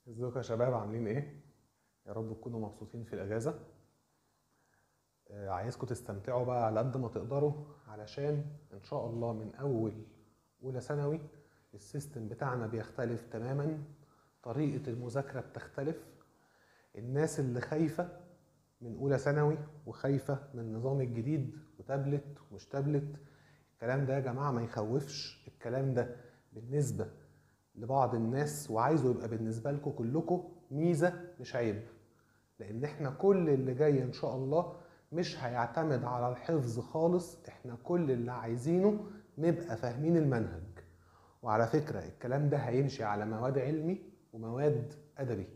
ازيكم يا شباب عاملين ايه؟ يا رب تكونوا مبسوطين في الاجازة آه، عايزكم تستمتعوا بقى على قد ما تقدروا علشان ان شاء الله من اول اولى ثانوي السيستم بتاعنا بيختلف تماما طريقة المذاكرة بتختلف الناس اللي خايفة من اولى ثانوي وخايفة من النظام الجديد وتابلت ومش تابلت الكلام ده يا جماعة ما يخوفش الكلام ده بالنسبة لبعض الناس وعايزه يبقى بالنسبة لكم كلكم ميزة مش عيب لأن احنا كل اللي جاي إن شاء الله مش هيعتمد على الحفظ خالص احنا كل اللي عايزينه نبقى فاهمين المنهج وعلى فكرة الكلام ده هيمشي على مواد علمي ومواد أدبي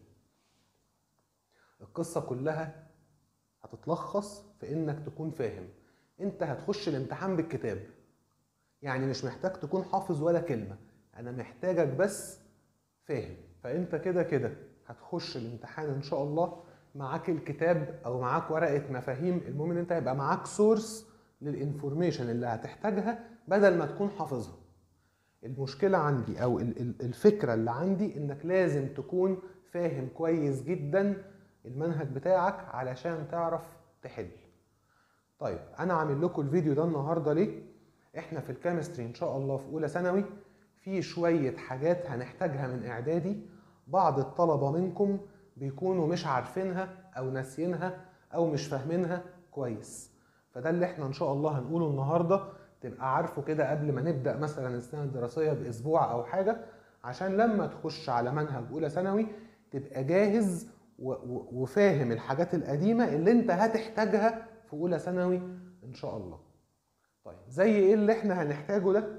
القصة كلها هتتلخص في إنك تكون فاهم انت هتخش الامتحان بالكتاب يعني مش محتاج تكون حافظ ولا كلمة انا محتاجك بس فاهم فانت كده كده هتخش الامتحان ان شاء الله معاك الكتاب او معاك ورقه مفاهيم المهم ان انت يبقى معاك سورس للانفورميشن اللي هتحتاجها بدل ما تكون حافظها المشكله عندي او ال- ال- الفكره اللي عندي انك لازم تكون فاهم كويس جدا المنهج بتاعك علشان تعرف تحل طيب انا عامل لكم الفيديو ده النهارده ليه احنا في الكيمستري ان شاء الله في اولى ثانوي في شوية حاجات هنحتاجها من إعدادي بعض الطلبة منكم بيكونوا مش عارفينها أو ناسيينها أو مش فاهمينها كويس فده اللي احنا إن شاء الله هنقوله النهاردة تبقى عارفه كده قبل ما نبدأ مثلا السنة الدراسية بأسبوع أو حاجة عشان لما تخش على منهج أولى ثانوي تبقى جاهز و- و- وفاهم الحاجات القديمة اللي انت هتحتاجها في أولى ثانوي إن شاء الله طيب زي ايه اللي احنا هنحتاجه ده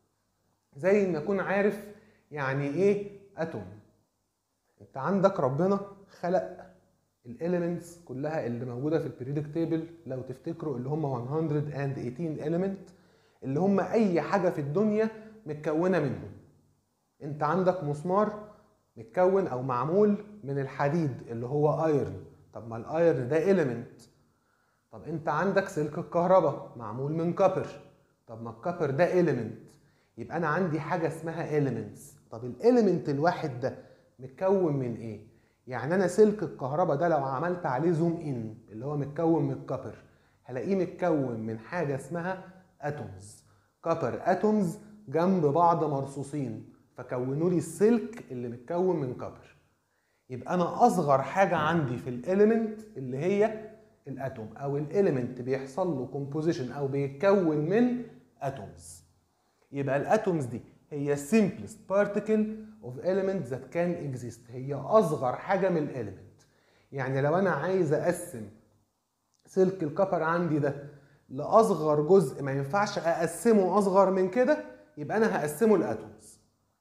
زي ان اكون عارف يعني ايه اتوم انت عندك ربنا خلق الاليمنتس كلها اللي موجوده في البريودك تيبل لو تفتكروا اللي هم 118 element اللي هم اي حاجه في الدنيا متكونه منهم انت عندك مسمار متكون او معمول من الحديد اللي هو ايرن طب ما الايرن ده element طب انت عندك سلك الكهرباء معمول من كابر طب ما الكابر ده element يبقى انا عندي حاجه اسمها elements طب الاليمنت الواحد ده متكون من ايه يعني انا سلك الكهرباء ده لو عملت عليه زوم ان اللي هو متكون من الكبر هلاقيه متكون من حاجه اسمها اتومز كبر اتومز جنب بعض مرصوصين فكونوا لي السلك اللي متكون من كبر يبقى انا اصغر حاجه عندي في الاليمنت اللي هي الاتوم او الاليمنت بيحصل له كومبوزيشن او بيتكون من اتومز يبقى الاتومز دي هي simplest particle of element that can exist هي اصغر حاجه من الاليمنت يعني لو انا عايز اقسم سلك الكبر عندي ده لاصغر جزء ما ينفعش اقسمه اصغر من كده يبقى انا هقسمه الاتومز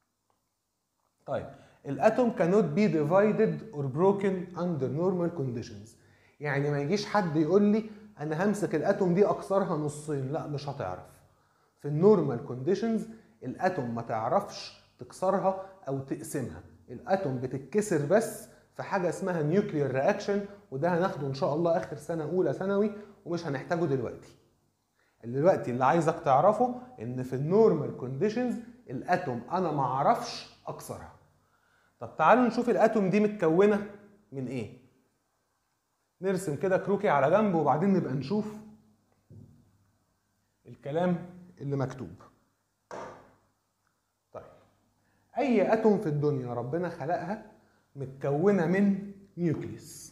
طيب الاتوم cannot be divided or broken under normal conditions يعني ما يجيش حد يقول لي انا همسك الاتوم دي اكسرها نصين لا مش هتعرف في النورمال كونديشنز الاتوم ما تعرفش تكسرها او تقسمها الاتوم بتتكسر بس في حاجه اسمها نيوكليير رياكشن وده هناخده ان شاء الله اخر سنه اولى ثانوي ومش هنحتاجه دلوقتي دلوقتي اللي عايزك تعرفه ان في النورمال كونديشنز الاتوم انا ما اعرفش اكسرها طب تعالوا نشوف الاتوم دي متكونه من ايه نرسم كده كروكي على جنب وبعدين نبقى نشوف الكلام اللي مكتوب طيب اي اتوم في الدنيا ربنا خلقها متكونه من نيوكليس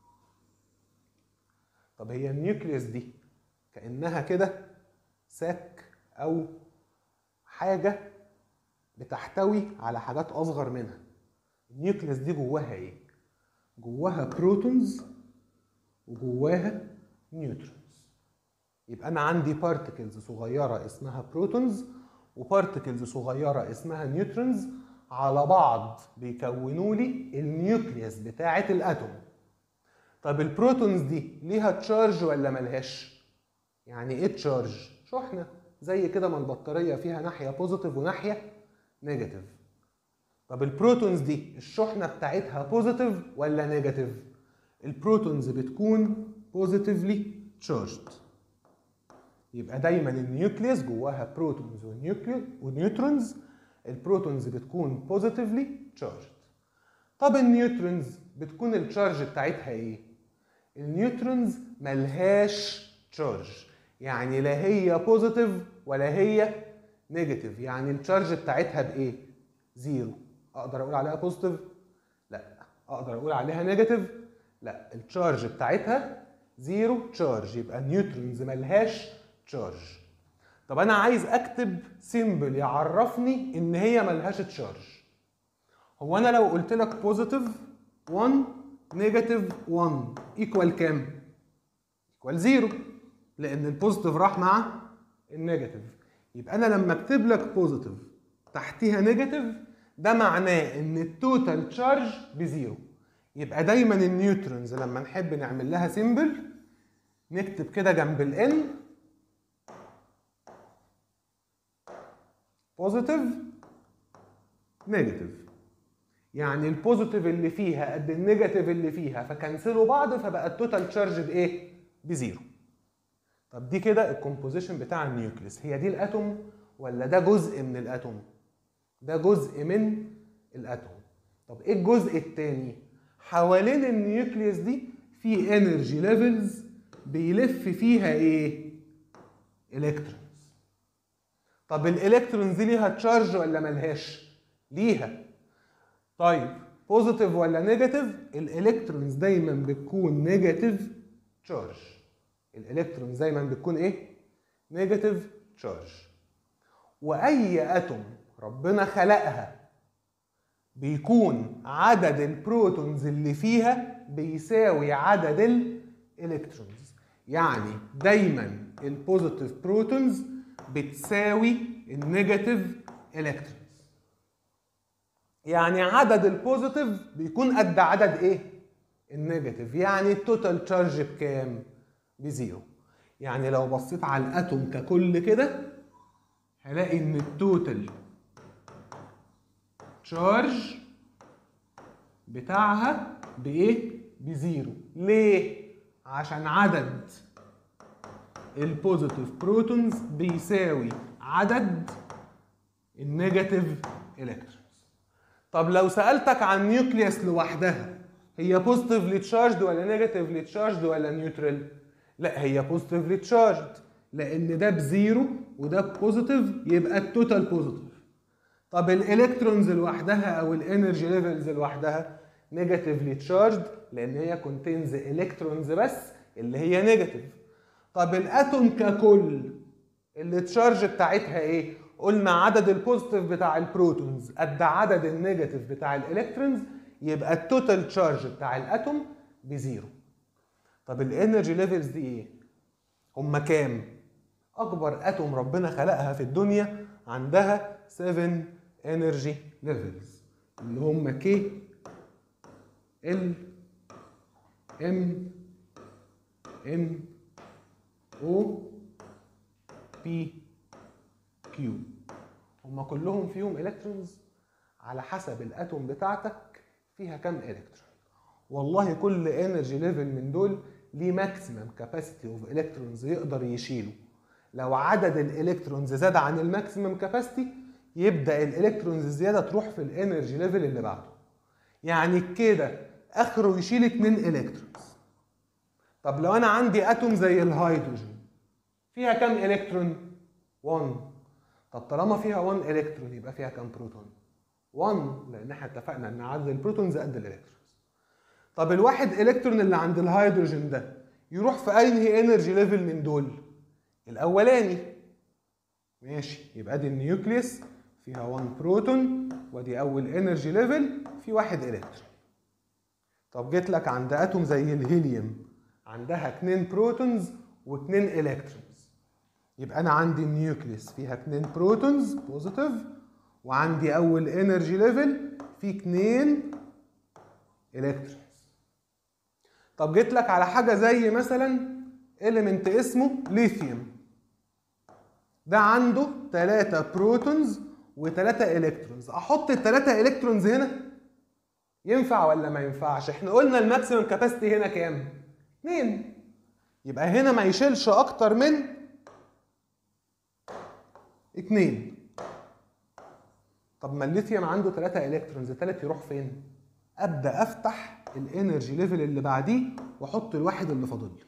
طب هي النيوكليس دي كانها كده ساك او حاجه بتحتوي على حاجات اصغر منها النيوكليس دي جواها ايه جواها بروتونز وجواها نيوترونز يبقى انا عندي بارتكلز صغيره اسمها بروتونز وبارتكلز صغيره اسمها نيوترونز على بعض بيكونوا لي النيوكليوس بتاعه الاتوم طب البروتونز دي ليها تشارج ولا ملهاش يعني ايه تشارج شحنه زي كده ما البطاريه فيها ناحيه بوزيتيف وناحيه نيجاتيف طب البروتونز دي الشحنه بتاعتها بوزيتيف ولا نيجاتيف البروتونز بتكون بوزيتيفلي تشارجد يبقى دايما النيوكليوس جواها بروتونز ونيوترونز البروتونز بتكون بوزيتيفلي تشارجد طب النيوترونز بتكون التشارج بتاعتها ايه النيوترونز ملهاش تشارج يعني لا هي بوزيتيف ولا هي نيجاتيف يعني التشارج بتاعتها بايه زيرو اقدر اقول عليها بوزيتيف لا اقدر اقول عليها نيجاتيف لا التشارج بتاعتها زيرو تشارج يبقى النيوترونز ملهاش تشارج طب انا عايز اكتب سيمبل يعرفني ان هي ملهاش تشارج هو انا لو قلت لك بوزيتيف 1 نيجاتيف 1 ايكوال كام ايكوال زيرو لان البوزيتيف راح مع النيجاتيف يبقى انا لما اكتب لك بوزيتيف تحتيها نيجاتيف ده معناه ان التوتال تشارج بزيرو يبقى دايما النيوترونز لما نحب نعمل لها سيمبل نكتب كده جنب الان بوزيتيف نيجاتيف يعني البوزيتيف اللي فيها قد النيجاتيف اللي فيها فكنسلوا بعض فبقى التوتال تشارج بايه؟ بزيرو. طب دي كده الكومبوزيشن بتاع النيوكليس هي دي الاتوم ولا ده جزء من الاتوم؟ ده جزء من الاتوم. طب ايه الجزء التاني؟ حوالين النيوكليس دي في انرجي ليفلز بيلف فيها ايه؟ الكترونز. طب الالكترونز دي ليها تشارج ولا ملهاش؟ ليها. طيب بوزيتيف ولا نيجاتيف الالكترونز دايما بتكون نيجاتيف تشارج الالكترونز دايما بتكون ايه نيجاتيف تشارج واي اتوم ربنا خلقها بيكون عدد البروتونز اللي فيها بيساوي عدد الالكترونز يعني دايما البوزيتيف بروتونز بتساوي النيجاتيف الكترونز يعني عدد البوزيتيف بيكون قد عدد ايه؟ النيجاتيف يعني التوتال تشارج بكام؟ بزيرو يعني لو بصيت على الاتوم ككل كده هلاقي ان التوتال تشارج بتاعها بايه؟ بزيرو ليه؟ عشان عدد البوزيتيف بروتونز بيساوي عدد النيجاتيف الكترونز طب لو سألتك عن نيوكليوس لوحدها هي بوزيتيفلي تشارجد ولا نيجاتيفلي تشارجد ولا نيوترال؟ لا هي بوزيتيفلي تشارجد لأن ده بزيرو وده بوزيتيف يبقى التوتال بوزيتيف. طب الالكترونز لوحدها أو الانرجي ليفلز لوحدها نيجاتيفلي تشارجد لأن هي كونتينز الكترونز بس اللي هي نيجاتيف. طب الاتوم ككل اللي تشارج بتاعتها ايه؟ قلنا عدد البوزيتيف بتاع البروتونز قد عدد النيجاتيف بتاع الالكترونز يبقى التوتال تشارج بتاع الاتوم بزيرو طب الانرجي ليفلز دي ايه هما كام اكبر اتوم ربنا خلقها في الدنيا عندها 7 انرجي ليفلز اللي هما كي ال ام ان او بي كيو هما كلهم فيهم الكترونز على حسب الاتوم بتاعتك فيها كام الكترون والله كل انرجي ليفل من دول ليه ماكسيمم كاباسيتي اوف الكترونز يقدر يشيله لو عدد الالكترونز زاد عن الماكسيمم كاباسيتي يبدا الالكترونز الزياده تروح في الانرجي ليفل اللي بعده يعني كده اخره يشيل 2 الكترونز طب لو انا عندي اتوم زي الهيدروجين فيها كام الكترون 1 طب طالما فيها 1 الكترون يبقى فيها كام بروتون 1 لان احنا اتفقنا ان عدد البروتونز قد الالكترونز طب الواحد الكترون اللي عند الهيدروجين ده يروح في انهي انرجي ليفل من دول الاولاني ماشي يبقى دي النيوكليس فيها 1 بروتون ودي اول انرجي ليفل في واحد الكترون طب جيت لك عند اتوم زي الهيليوم عندها 2 بروتونز و2 الكترونز يبقى انا عندي النيوكليس فيها 2 بروتونز بوزيتيف وعندي اول انرجي ليفل فيه 2 الكترونز طب جيت لك على حاجه زي مثلا اليمنت اسمه ليثيوم ده عنده 3 بروتونز و3 الكترونز احط الثلاثه الكترونز هنا ينفع ولا ما ينفعش احنا قلنا الماكسيمم كاباسيتي هنا كام 2 يبقى هنا ما يشيلش اكتر من 2 طب ما الليثيوم عنده 3 الكترونز الثالث يروح فين ابدا افتح الانرجي ليفل اللي بعديه واحط الواحد اللي فاضل لي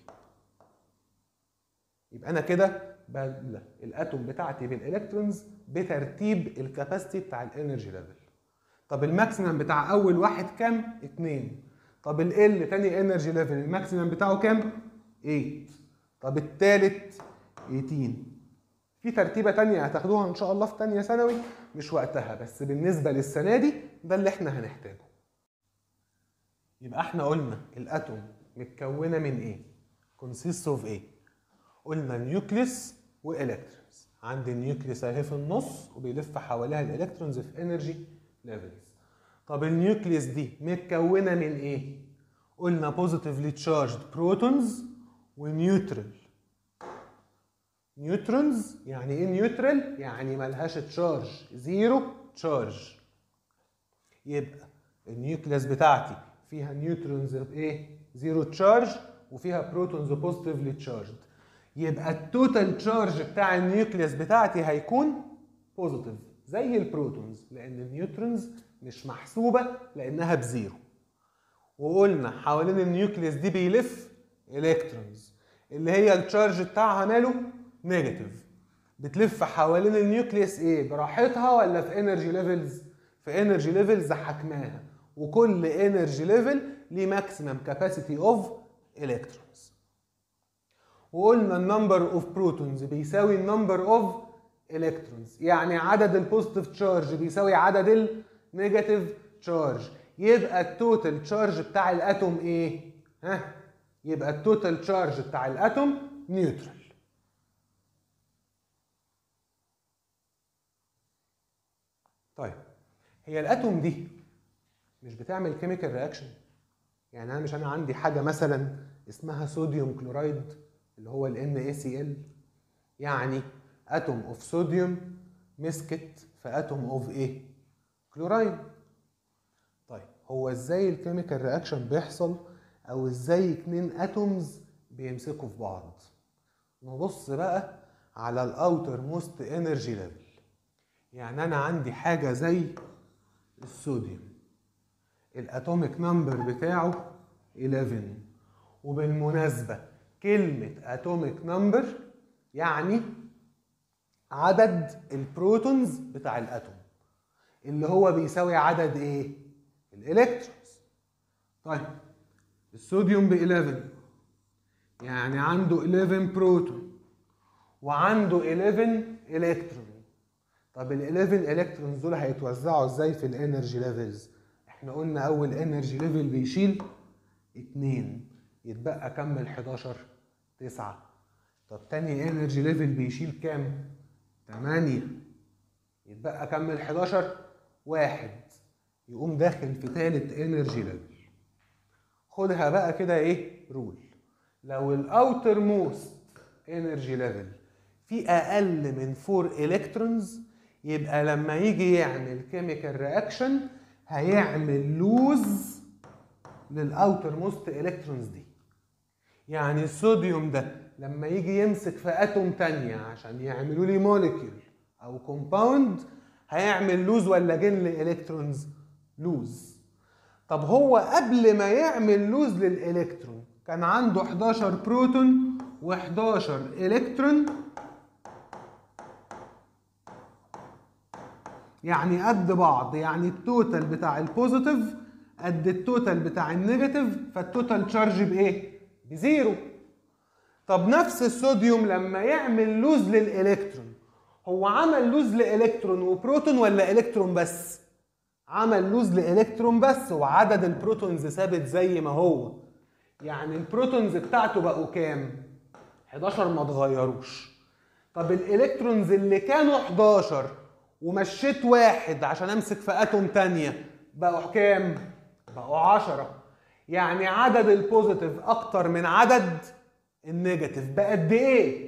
يبقى انا كده بملى الاتوم بتاعتي بالالكترونز بترتيب الكاباسيتي بتاع الانرجي ليفل طب الماكسيمم بتاع اول واحد كام 2 طب ال تاني انرجي ليفل الماكسيمم بتاعه كام 8 طب التالت 18 في ترتيبه تانية هتاخدوها ان شاء الله في تانية ثانوي مش وقتها بس بالنسبه للسنه دي ده اللي احنا هنحتاجه يبقى احنا قلنا الاتوم متكونه من ايه consists of ايه قلنا نيوكليس والكترونز عندي النيوكليس اهي في النص وبيلف حواليها الالكترونز في انرجي ليفلز طب النيوكليس دي متكونه من ايه قلنا بوزيتيفلي تشارجد بروتونز ونيوترال نيوترونز يعني ايه نيوترال يعني ملهاش تشارج زيرو تشارج يبقى النيوكليس بتاعتي فيها نيوترونز بايه زيرو تشارج وفيها بروتونز بوزيتيفلي تشارجد يبقى التوتال تشارج بتاع النيوكليس بتاعتي هيكون بوزيتيف زي البروتونز لان النيوترونز مش محسوبه لانها بزيرو وقلنا حوالين النيوكليس دي بيلف الكترونز اللي هي التشارج بتاعها ماله نيجاتيف بتلف حوالين النيوكليس ايه براحتها ولا في انرجي ليفلز في انرجي ليفلز حكماها وكل انرجي ليفل ليه ماكسيمم كاباسيتي اوف الكترونز وقلنا النمبر اوف بروتونز بيساوي النمبر اوف الكترونز يعني عدد البوزيتيف تشارج بيساوي عدد النيجاتيف تشارج يبقى التوتال تشارج بتاع الاتوم ايه ها يبقى التوتال تشارج بتاع الاتوم نيوترال طيب هي الاتوم دي مش بتعمل كيميكال رياكشن يعني انا مش انا عندي حاجه مثلا اسمها صوديوم كلورايد اللي هو ال NaCl يعني اتوم اوف صوديوم مسكت في اتوم اوف ايه كلورايد طيب هو ازاي الكيميكال رياكشن بيحصل او ازاي اتنين اتومز بيمسكوا في بعض نبص بقى على الاوتر موست انرجي ليفل يعني انا عندي حاجه زي الصوديوم الاتوميك نمبر بتاعه 11 وبالمناسبه كلمه اتوميك نمبر يعني عدد البروتونز بتاع الاتوم اللي هو بيساوي عدد ايه الالكترونز طيب الصوديوم ب 11 يعني عنده 11 بروتون وعنده 11 الكترون طب ال 11 الكترونز دول هيتوزعوا ازاي في الانرجي ليفلز احنا قلنا اول انرجي ليفل بيشيل 2 يتبقى كم من 11 9 طب تاني انرجي ليفل بيشيل كام 8 يتبقى كم من 11 واحد يقوم داخل في تالت انرجي ليفل خدها بقى كده ايه رول لو الاوتر موست انرجي ليفل في اقل من 4 الكترونز يبقى لما يجي يعمل كيميكال رياكشن هيعمل لوز للاوتر موست الكترونز دي يعني الصوديوم ده لما يجي يمسك في اتوم تانية عشان يعملوا لي موليكيول او كومباوند هيعمل لوز ولا جن الكترونز لوز طب هو قبل ما يعمل لوز للالكترون كان عنده 11 بروتون و11 الكترون يعني قد بعض يعني التوتال بتاع البوزيتيف قد التوتال بتاع النيجاتيف فالتوتال تشارج بايه بزيرو طب نفس الصوديوم لما يعمل لوز للالكترون هو عمل لوز لالكترون وبروتون ولا الكترون بس عمل لوز لالكترون بس وعدد البروتونز ثابت زي ما هو يعني البروتونز بتاعته بقوا كام 11 ما اتغيروش طب الالكترونز اللي كانوا 11 ومشيت واحد عشان امسك في اتوم تانية بقوا كام بقوا 10 يعني عدد البوزيتيف اكتر من عدد النيجاتيف بقد ايه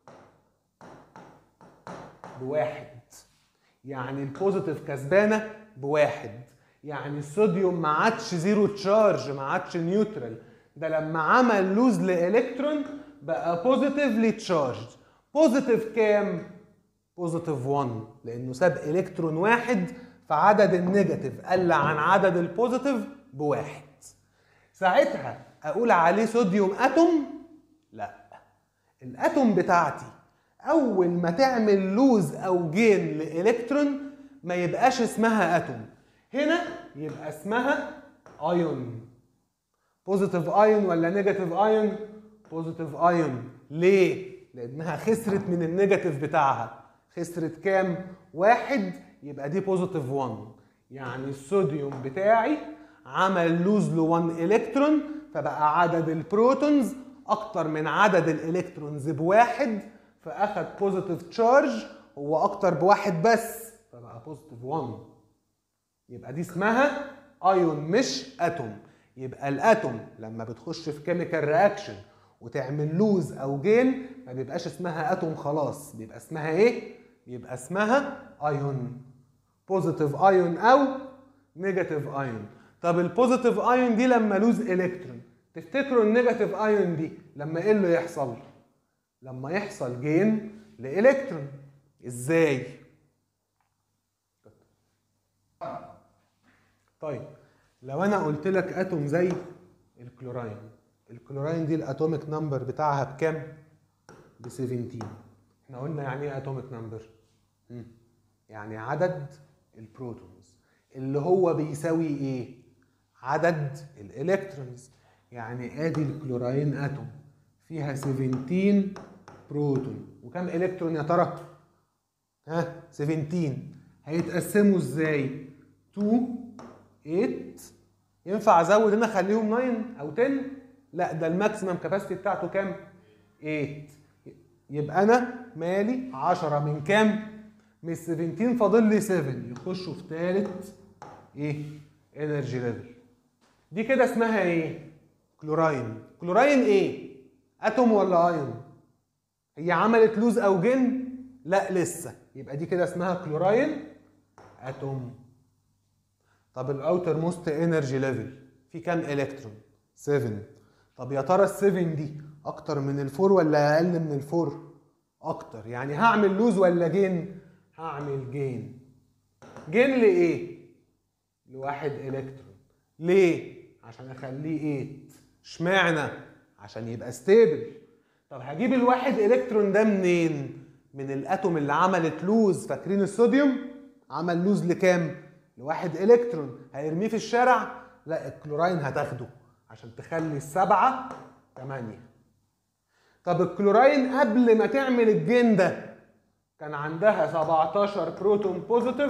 بواحد يعني البوزيتيف كسبانه بواحد يعني الصوديوم ما عادش زيرو تشارج ما عادش نيوترال ده لما عمل لوز لالكترون بقى بوزيتيفلي تشارج بوزيتيف كام بوزيتيف 1 لانه ساب الكترون واحد فعدد النيجاتيف قل عن عدد البوزيتيف بواحد ساعتها اقول عليه صوديوم اتوم لا الاتوم بتاعتي اول ما تعمل لوز او جين لالكترون ما يبقاش اسمها اتوم هنا يبقى اسمها ايون بوزيتيف ايون ولا نيجاتيف ايون بوزيتيف ايون ليه لانها خسرت من النيجاتيف بتاعها خسرت كام واحد يبقى دي بوزيتيف 1 يعني الصوديوم بتاعي عمل لوز ل 1 الكترون فبقى عدد البروتونز اكتر من عدد الالكترونز بواحد فاخد بوزيتيف تشارج هو اكتر بواحد بس فبقى بوزيتيف 1 يبقى دي اسمها ايون مش اتوم يبقى الاتوم لما بتخش في كيميكال رياكشن وتعمل لوز او جين ما بيبقاش اسمها اتوم خلاص بيبقى اسمها ايه بيبقى اسمها ايون بوزيتيف ايون او نيجاتيف ايون طب البوزيتيف ايون دي لما لوز الكترون تفتكروا النيجاتيف ايون دي لما ايه اللي يحصل لما يحصل جين لالكترون ازاي طيب لو انا قلت لك اتوم زي الكلوراين الكلوراين دي الاتوميك نمبر بتاعها بكام ب 17 احنا قلنا يعني ايه اتوميك نمبر يعني عدد البروتونز اللي هو بيساوي ايه عدد الالكترونز يعني ادي الكلوراين اتوم فيها 17 بروتون وكم الكترون يا ترى ها 17 هيتقسموا ازاي 2 8 ينفع ازود هنا اخليهم 9 او 10 لا ده الماكسيمم كاباسيتي بتاعته كام 8 يبقى انا مالي 10 من كام من 17 فاضل لي 7 يخشوا في ثالث ايه انرجي ليفل دي كده اسمها ايه كلوراين كلوراين ايه اتوم ولا ايون هي عملت لوز او جن لا لسه يبقى دي كده اسمها كلوراين اتوم طب الاوتر موست انرجي ليفل في كام الكترون 7 طب يا ترى ال7 دي اكتر من الفور ولا اقل من الفور اكتر يعني هعمل لوز ولا جين هعمل جين جين لايه لواحد الكترون ليه عشان اخليه 8 اشمعنى عشان يبقى ستيبل طب هجيب الواحد الكترون ده منين من الاتوم اللي عملت لوز فاكرين الصوديوم عمل لوز لكام لواحد الكترون هيرميه في الشارع لا الكلوراين هتاخده عشان تخلي السبعة تمانية طب الكلوراين قبل ما تعمل الجين ده كان عندها 17 بروتون بوزيتيف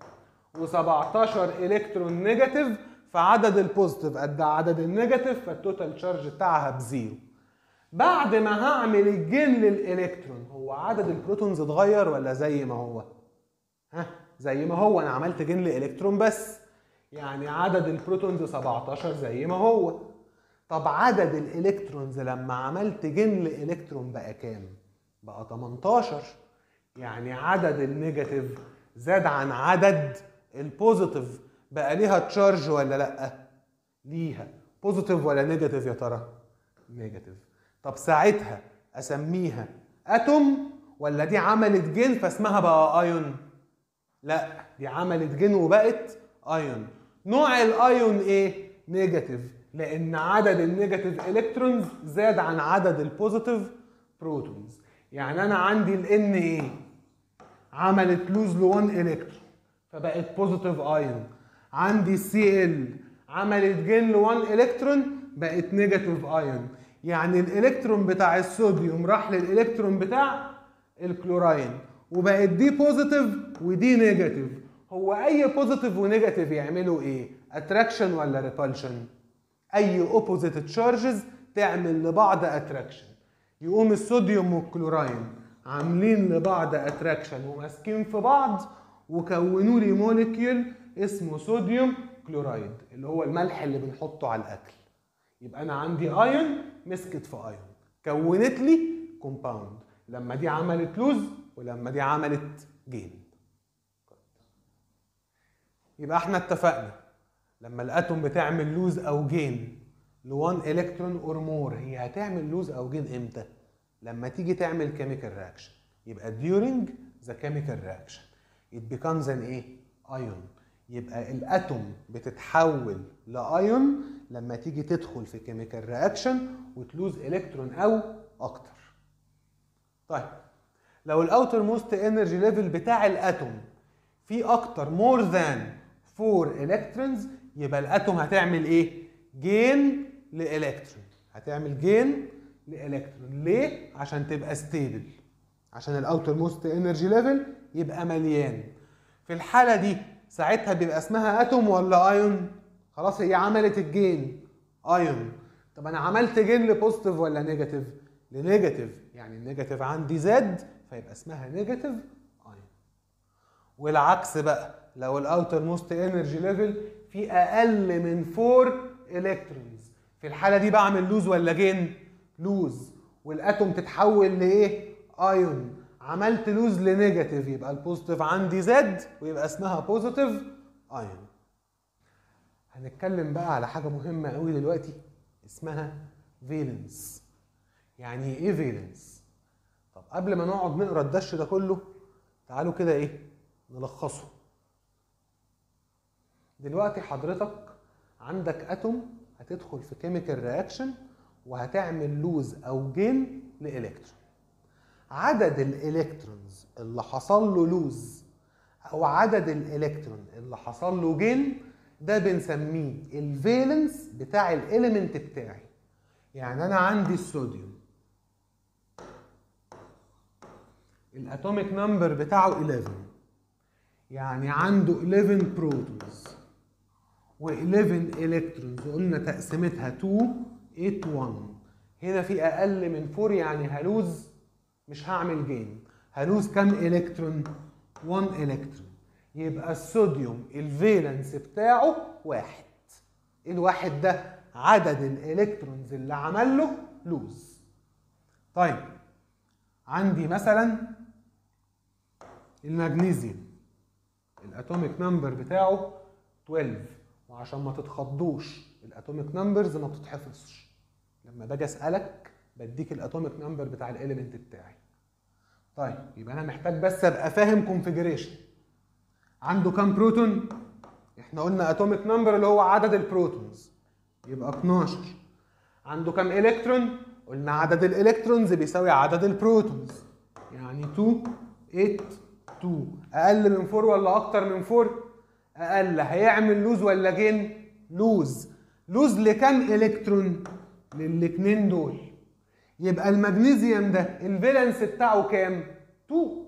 و17 الكترون نيجاتيف فعدد البوزيتيف قد عدد النيجاتيف فالتوتال تشارج بتاعها بزيرو بعد ما هعمل الجين للالكترون هو عدد البروتونز اتغير ولا زي ما هو ها زي ما هو انا عملت جين لالكترون بس يعني عدد البروتونز 17 زي ما هو طب عدد الالكترونز لما عملت جين لالكترون بقى كام بقى 18 يعني عدد النيجاتيف زاد عن عدد البوزيتيف بقى ليها تشارج ولا لا ليها بوزيتيف ولا نيجاتيف يا ترى نيجاتيف طب ساعتها اسميها اتوم ولا دي عملت جين فاسمها بقى ايون لا دي عملت جين وبقت ايون نوع الايون ايه نيجاتيف لان عدد النيجاتيف الكترونز زاد عن عدد البوزيتيف بروتونز يعني انا عندي الان ايه عملت لوز ل 1 الكترون فبقت بوزيتيف ايون عندي السي ال عملت جين ل 1 الكترون بقت نيجاتيف ايون يعني الالكترون بتاع الصوديوم راح للالكترون بتاع الكلوراين وبقت دي بوزيتيف ودي نيجاتيف هو اي بوزيتيف ونيجاتيف يعملوا ايه اتراكشن ولا ريبالشن اي اوبوزيت تشارجز تعمل لبعض اتراكشن يقوم الصوديوم والكلوراين عاملين لبعض اتراكشن وماسكين في بعض وكونوا لي موليكيول اسمه صوديوم كلورايد اللي هو الملح اللي بنحطه على الاكل يبقى انا عندي ايون مسكت في ايون كونت لي كومباوند لما دي عملت لوز ولما دي عملت جين يبقى احنا اتفقنا لما الاتوم بتعمل لوز او جين ل 1 الكترون اور مور هي هتعمل لوز او جين امتى لما تيجي تعمل كيميكال رياكشن يبقى during the chemical reaction it becomes an ايه ion يبقى الاتوم بتتحول لايون لما تيجي تدخل في كيميكال رياكشن وتلوز الكترون او اكتر طيب لو الاوتر موست انرجي ليفل بتاع الاتوم في اكتر مور ذان 4 الكترونز يبقى الاتوم هتعمل ايه جين لالكترون هتعمل جين لالكترون ليه عشان تبقى ستيبل عشان الاوتر موست انرجي ليفل يبقى مليان في الحاله دي ساعتها بيبقى اسمها اتوم ولا ايون خلاص هي عملت الجين ايون طب انا عملت جين لبوزيتيف ولا نيجاتيف لنيجاتيف يعني النيجاتيف عندي زاد فيبقى اسمها نيجاتيف ايون والعكس بقى لو الاوتر موست انرجي ليفل في اقل من 4 الكترونز في الحاله دي بعمل لوز ولا جين لوز والاتوم تتحول لايه ايون عملت لوز لنيجاتيف يبقى البوزيتيف عندي زاد ويبقى اسمها بوزيتيف ايون هنتكلم بقى على حاجه مهمه قوي دلوقتي اسمها فالنس يعني ايه فالنس طب قبل ما نقعد نقرا الدش ده كله تعالوا كده ايه نلخصه دلوقتي حضرتك عندك اتوم هتدخل في كيميكال رياكشن وهتعمل لوز او جين لالكترون عدد الالكترونز اللي حصل له لوز او عدد الالكترون اللي حصل له جين ده بنسميه الفالنس بتاع الاليمنت بتاعي يعني انا عندي الصوديوم الاتوميك نمبر بتاعه 11 يعني عنده 11 بروتونز و11 الكترونز قلنا تقسيمتها 2 8 1 هنا في اقل من 4 يعني هلوز مش هعمل جين هلوز كام الكترون 1 الكترون يبقى الصوديوم الفالنس بتاعه واحد الواحد ده عدد الالكترونز اللي عمل له لوز طيب عندي مثلا المغنيسيوم الاتوميك نمبر بتاعه 12 وعشان ما تتخضوش الاتوميك نمبرز ما بتتحفظش لما باجي اسالك بديك الاتوميك نمبر بتاع الاليمنت بتاعي طيب يبقى انا محتاج بس ابقى فاهم كونفيجريشن عنده كام بروتون احنا قلنا اتوميك نمبر اللي هو عدد البروتونز يبقى 12 عنده كام الكترون قلنا عدد الالكترونز بيساوي عدد البروتونز يعني 2 8 2 اقل من 4 ولا اكتر من 4 اقل هيعمل لوز ولا جين لوز لوز لكام الكترون للاثنين دول يبقى المغنيسيوم ده الفالنس بتاعه كام 2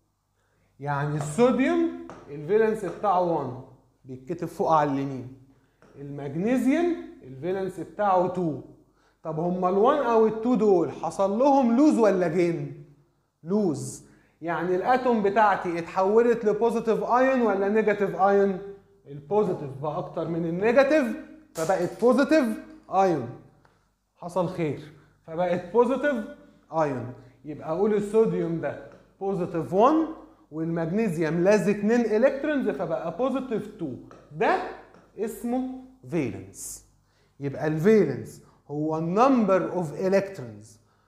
يعني الصوديوم الفالنس بتاعه 1 بيتكتب فوق على اليمين المغنيسيوم الفالنس بتاعه 2 طب هما ال1 او ال2 دول حصل لهم لوز ولا جين لوز يعني الاتوم بتاعتي اتحولت لبوزيتيف ايون ولا نيجاتيف ايون البوزيتيف بقى اكتر من النيجاتيف فبقت بوزيتيف ايون حصل خير فبقت بوزيتيف ايون يبقى اقول الصوديوم ده بوزيتيف 1 والمغنيسيوم لازق 2 الكترونز فبقى بوزيتيف 2 ده اسمه فالنس يبقى الفالنس هو number of electrons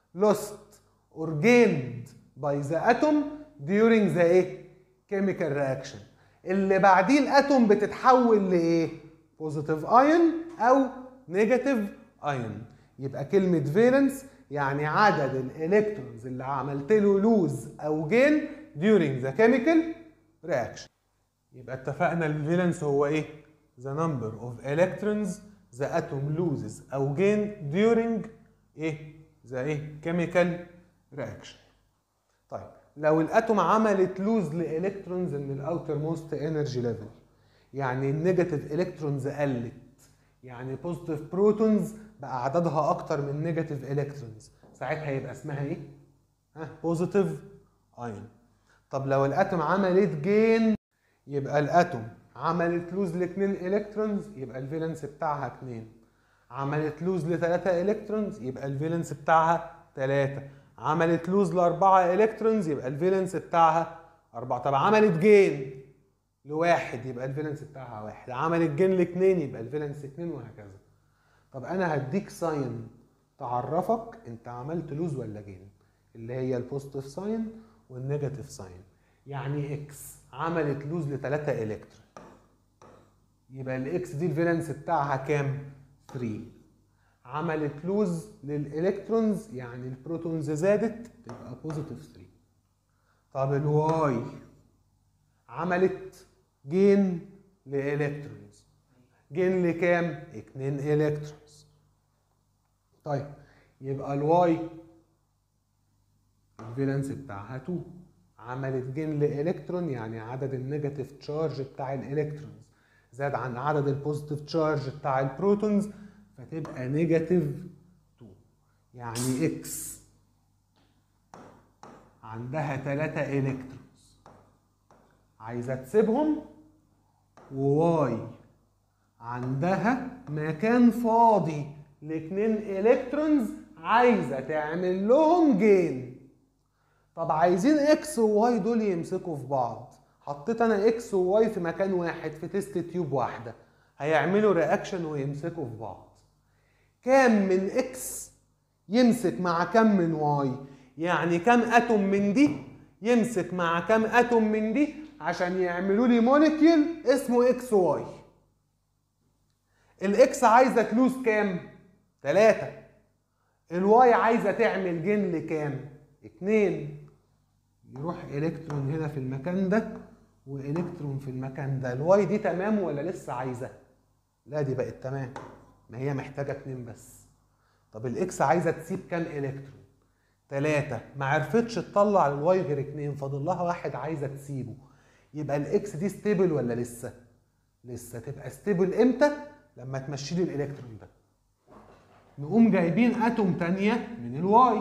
lost or gained by the atom during the ايه chemical reaction اللي بعديه الاتوم بتتحول لايه بوزيتيف ايون او نيجاتيف ايون يبقى كلمه فالنس يعني عدد الالكترونز اللي عملت له لوز او جين during the chemical reaction يبقى اتفقنا الفالنس هو ايه the number of electrons the atom loses او gain during ايه the ايه chemical reaction طيب لو الاتوم عملت لوز لالكترونز من الاوتر موست انرجي ليفل يعني النيجاتيف الكترونز قلت يعني بوزيتيف بروتونز بقى عددها اكتر من نيجاتيف الكترونز ساعتها يبقى اسمها ايه ها بوزيتيف ايون طب لو الاتوم عملت جين يبقى الاتوم عملت لوز ل 2 الكترونز يبقى الفالنس بتاعها 2 عملت لوز ل 3 الكترونز يبقى الفالنس بتاعها 3 عملت لوز ل 4 الكترونز يبقى الفالنس بتاعها 4 طب عملت جين لواحد يبقى الفالنس بتاعها واحد عملت جين لاثنين يبقى الفالنس 2 وهكذا طب انا هديك ساين تعرفك انت عملت لوز ولا جين اللي هي البوزيتيف ساين والنيجاتيف ساين يعني اكس عملت لوز لثلاثة الكترون يبقى الاكس دي الفالنس بتاعها كام 3 عملت لوز للالكترونز يعني البروتونز زادت تبقى بوزيتيف 3 طب الواي عملت جين لالكترونز جين لكام 2 الكترونز طيب يبقى الواي الفالنس بتاعها 2 عملت جين لالكترون يعني عدد النيجاتيف تشارج بتاع الالكترونز زاد عن عدد البوزيتيف تشارج بتاع البروتونز فتبقى نيجاتيف 2 يعني اكس عندها 3 الكترونز عايزه تسيبهم وواي عندها مكان فاضي لاتنين الكترونز عايزه تعمل لهم جين طب عايزين اكس وواي دول يمسكوا في بعض حطيت انا اكس وواي في مكان واحد في تيست تيوب واحده هيعملوا رياكشن ويمسكوا في بعض كام من اكس يمسك مع كام من واي يعني كام اتوم من دي يمسك مع كام اتوم من دي عشان يعملوا لي موليكيول اسمه اكس واي الاكس عايزه تلوز كام 3 الواي عايزه تعمل جن لكام 2 يروح الكترون هنا في المكان ده والكترون في المكان ده الواي دي تمام ولا لسه عايزه لا دي بقت تمام ما هي محتاجه اتنين بس طب الاكس عايزه تسيب كام الكترون تلاتة ما عرفتش تطلع الواي غير اتنين فاضل لها واحد عايزه تسيبه يبقى الاكس دي ستيبل ولا لسه لسه تبقى ستيبل امتى لما تمشي لي الالكترون ده نقوم جايبين اتوم تانية من الواي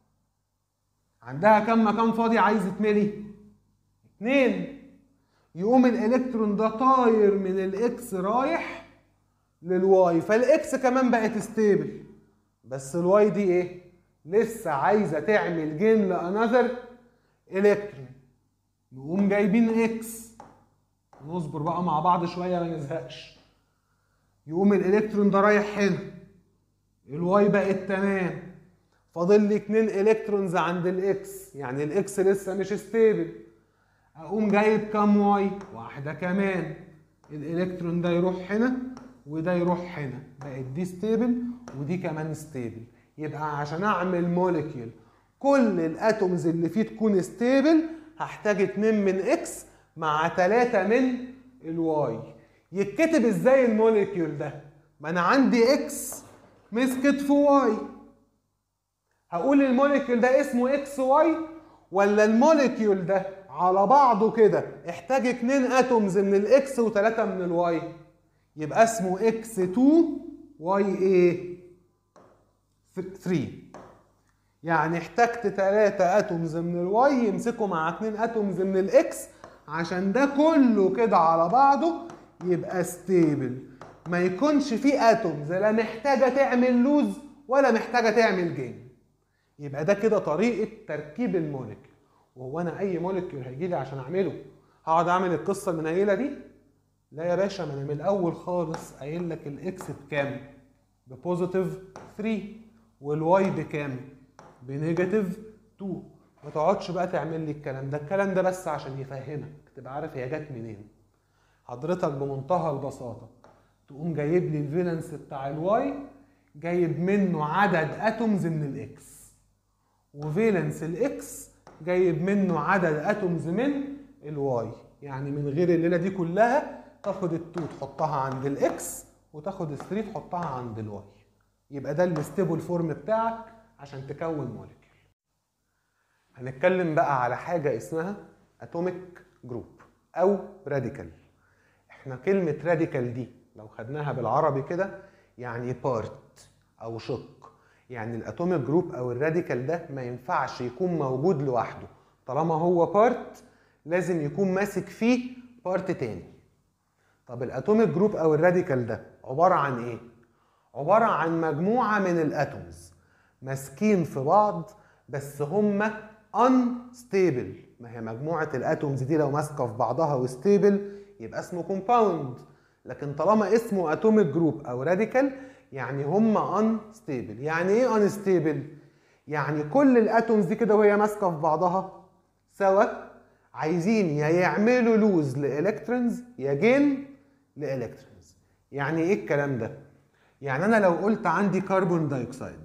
عندها كم مكان فاضي عايز يتملي اتنين يقوم الالكترون ده طاير من الاكس رايح للواي فالاكس كمان بقت ستيبل بس الواي دي ايه لسه عايزه تعمل جين لانذر الكترون نقوم جايبين اكس نصبر بقى مع بعض شويه ما نزهقش يقوم الالكترون ده رايح هنا الواي بقت تمام فاضل لي اتنين الكترونز عند الاكس يعني الاكس لسه مش ستيبل اقوم جايب كام واي واحده كمان الالكترون ده يروح هنا وده يروح هنا بقت دي ستيبل ودي كمان ستيبل يبقى عشان اعمل موليكيول كل الاتومز اللي فيه تكون ستيبل هحتاج اتنين من اكس مع تلاتة من الواي يتكتب ازاي الموليكيول ده ما انا عندي اكس مسكت في واي هقول الموليكيول ده اسمه اكس واي ولا الموليكيول ده على بعضه كده احتاج اتنين اتومز من الاكس وتلاتة من الواي يبقى اسمه اكس 2 واي ايه 3 يعني احتجت تلاتة اتومز من الواي يمسكوا مع اتنين اتومز من الاكس عشان ده كله كده على بعضه يبقى ستيبل ما يكونش فيه اتومز لا محتاجة تعمل لوز ولا محتاجة تعمل جين يبقى ده كده طريقة تركيب الموليكيول وهو انا اي موليكيول هيجي لي عشان اعمله هقعد اعمل القصة المنيلة دي لا يا باشا ما انا من الاول خالص قايل لك الاكس بكام ببوزيتيف 3 والواي بكام بنيجاتيف 2 ما تقعدش بقى تعمل لي الكلام ده الكلام ده بس عشان يفهمك تبقى عارف هي جت منين حضرتك بمنتهى البساطة تقوم جايب لي الفالنس بتاع الواي جايب منه عدد اتومز من الاكس وفالنس الاكس جايب منه عدد اتومز من الواي يعني من غير الليله دي كلها تاخد التو تحطها عند الاكس وتاخد الثري تحطها عند الواي يبقى ده الستيبل فورم بتاعك عشان تكون موليكيول هنتكلم بقى على حاجه اسمها اتوميك جروب او راديكال احنا كلمه راديكال دي لو خدناها بالعربي كده يعني بارت او شق يعني الاتوميك جروب او الراديكال ده ما ينفعش يكون موجود لوحده طالما هو بارت لازم يكون ماسك فيه بارت تاني طب الاتوميك جروب او الراديكال ده عباره عن ايه عباره عن مجموعه من الاتومز ماسكين في بعض بس هم unstable ما هي مجموعه الاتومز دي لو ماسكه في بعضها وستيبل يبقى اسمه كومباوند لكن طالما اسمه اتوميك جروب او راديكال يعني هم unstable يعني ايه unstable يعني كل الاتومز دي كده وهي ماسكه في بعضها سوا عايزين يا يعملوا لوز لالكترونز يا جين لالكترونز يعني ايه الكلام ده يعني انا لو قلت عندي كربون دايوكسيد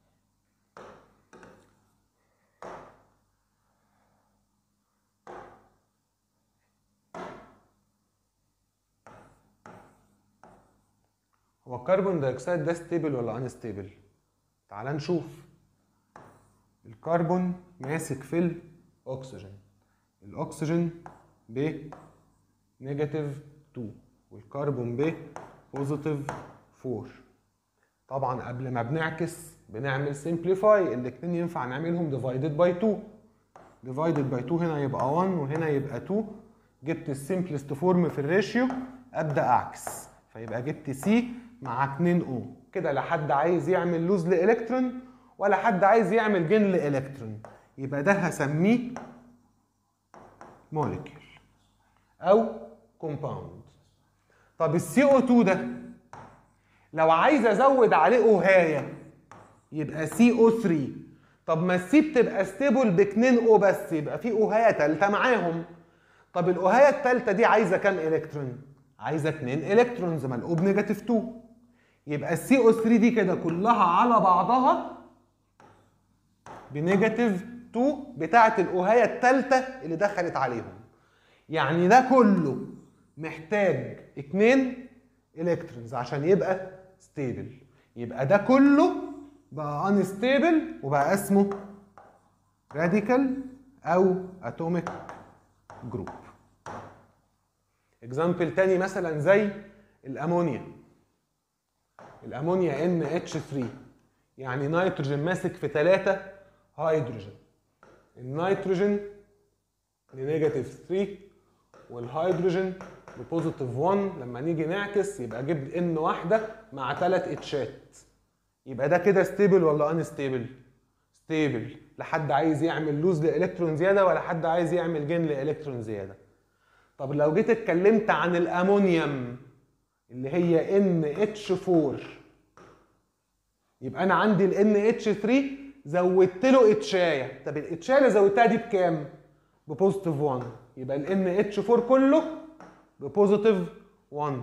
هو الكربون دايوكسيد ده ستيبل ولا ان ستيبل تعال نشوف الكربون ماسك في الاكسجين الاكسجين ب نيجاتيف 2 والكربون ب بوزيتيف 4 طبعا قبل ما بنعكس بنعمل سمبليفاي الاثنين ينفع نعملهم ديفايدد باي 2 ديفايدد باي 2 هنا يبقى 1 وهنا يبقى 2 جبت السمبلست فورم في الريشيو ابدا اعكس فيبقى جبت سي مع 2 او كده لا حد عايز يعمل لوز لالكترون ولا حد عايز يعمل جين لالكترون يبقى ده هسميه موليكيول او كومباوند طب السي او 2 ده لو عايز ازود عليه اوهايه يبقى سي او 3 طب ما السي بتبقى ستيبل ب 2 او بس يبقى في اوهايه ثالثه معاهم طب الاوهايه الثالثه دي عايزه كام الكترون عايزه 2 الكترونز ملقوب نيجاتيف 2 يبقى السي او 3 دي كده كلها على بعضها بنيجاتيف 2 بتاعه الاوهايه الثالثه اللي دخلت عليهم يعني ده كله محتاج 2 الكترونز عشان يبقى ستيبل يبقى ده كله بقى انستيبل وبقى اسمه راديكال او اتوميك جروب اكزامبل تاني مثلا زي الامونيا الامونيا ان اتش 3 يعني نيتروجين ماسك في 3 هيدروجين النيتروجين لنيجاتيف 3 والهيدروجين ببوزيتيف 1 لما نيجي نعكس يبقى جيب ان واحده مع ثلاث اتشات يبقى ده كده ستيبل ولا ان ستيبل ستيبل لا حد عايز يعمل لوز لالكترون زياده ولا حد عايز يعمل جين لالكترون زياده طب لو جيت اتكلمت عن الامونيوم اللي هي ان اتش 4 يبقى انا عندي ال ان اتش 3 زودت له اتشايه طب الاتشايه اللي زودتها دي بكام ببوزيتيف 1 يبقى ال ان اتش 4 كله ببوزيتيف 1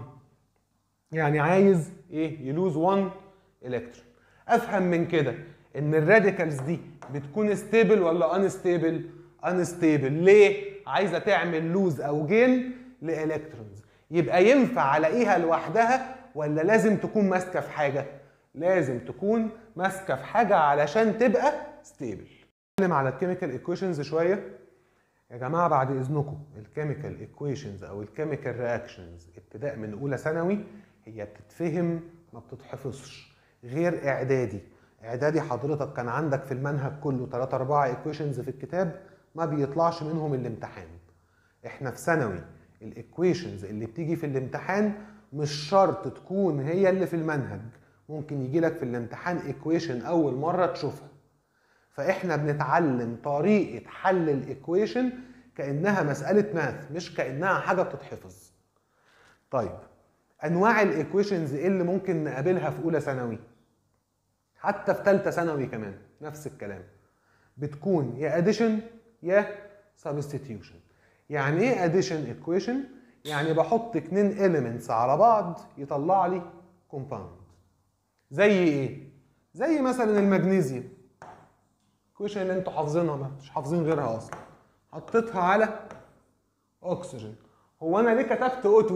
يعني عايز ايه يلوز 1 الكترون افهم من كده ان الراديكالز دي بتكون ستيبل ولا ان ستيبل ان ستيبل ليه عايزه تعمل لوز او جين لالكترونز يبقى ينفع الاقيها لوحدها ولا لازم تكون ماسكه في حاجه لازم تكون ماسكه في حاجه علشان تبقى ستيبل نتكلم على الكيميكال ايكويشنز شويه يا جماعه بعد اذنكم الكيميكال ايكويشنز او الكيميكال رياكشنز ابتداء من اولى ثانوي هي بتتفهم ما بتتحفظش غير اعدادي اعدادي حضرتك كان عندك في المنهج كله 3 4 ايكويشنز في الكتاب ما بيطلعش منهم الامتحان احنا في ثانوي الايكويشنز اللي بتيجي في الامتحان مش شرط تكون هي اللي في المنهج ممكن يجي لك في الامتحان ايكويشن اول مره تشوفها فاحنا بنتعلم طريقه حل الايكويشن كانها مساله ماث مش كانها حاجه بتتحفظ طيب انواع الايكويشنز ايه اللي ممكن نقابلها في اولى ثانوي حتى في ثالثه ثانوي كمان نفس الكلام بتكون يا اديشن يا سبستيتيوشن يعني ايه اديشن ايكويشن يعني بحط اتنين elements على بعض يطلع لي كومباوند زي ايه زي مثلا المغنيسيوم الكويشن اللي انتوا حافظينها مش حافظين غيرها اصلا حطيتها على اكسجين هو انا ليه كتبت O2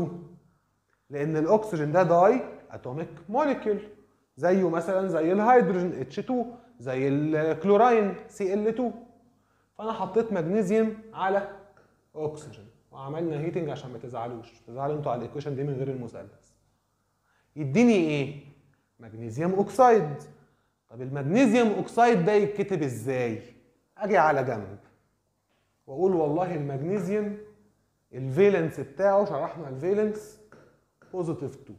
لان الاكسجين ده داي اتوميك موليكيول زيه مثلا زي الهيدروجين H2 زي الكلوراين Cl2 فانا حطيت مغنيسيوم على اكسجين وعملنا هيتنج عشان ما تزعلوش تزعلوا انتوا على الايكويشن دي من غير المثلث يديني ايه مغنيسيوم اوكسايد طب المغنيسيوم اوكسايد ده يتكتب ازاي اجي على جنب واقول والله المغنيسيوم الفالنس بتاعه شرحنا الفالنس بوزيتيف 2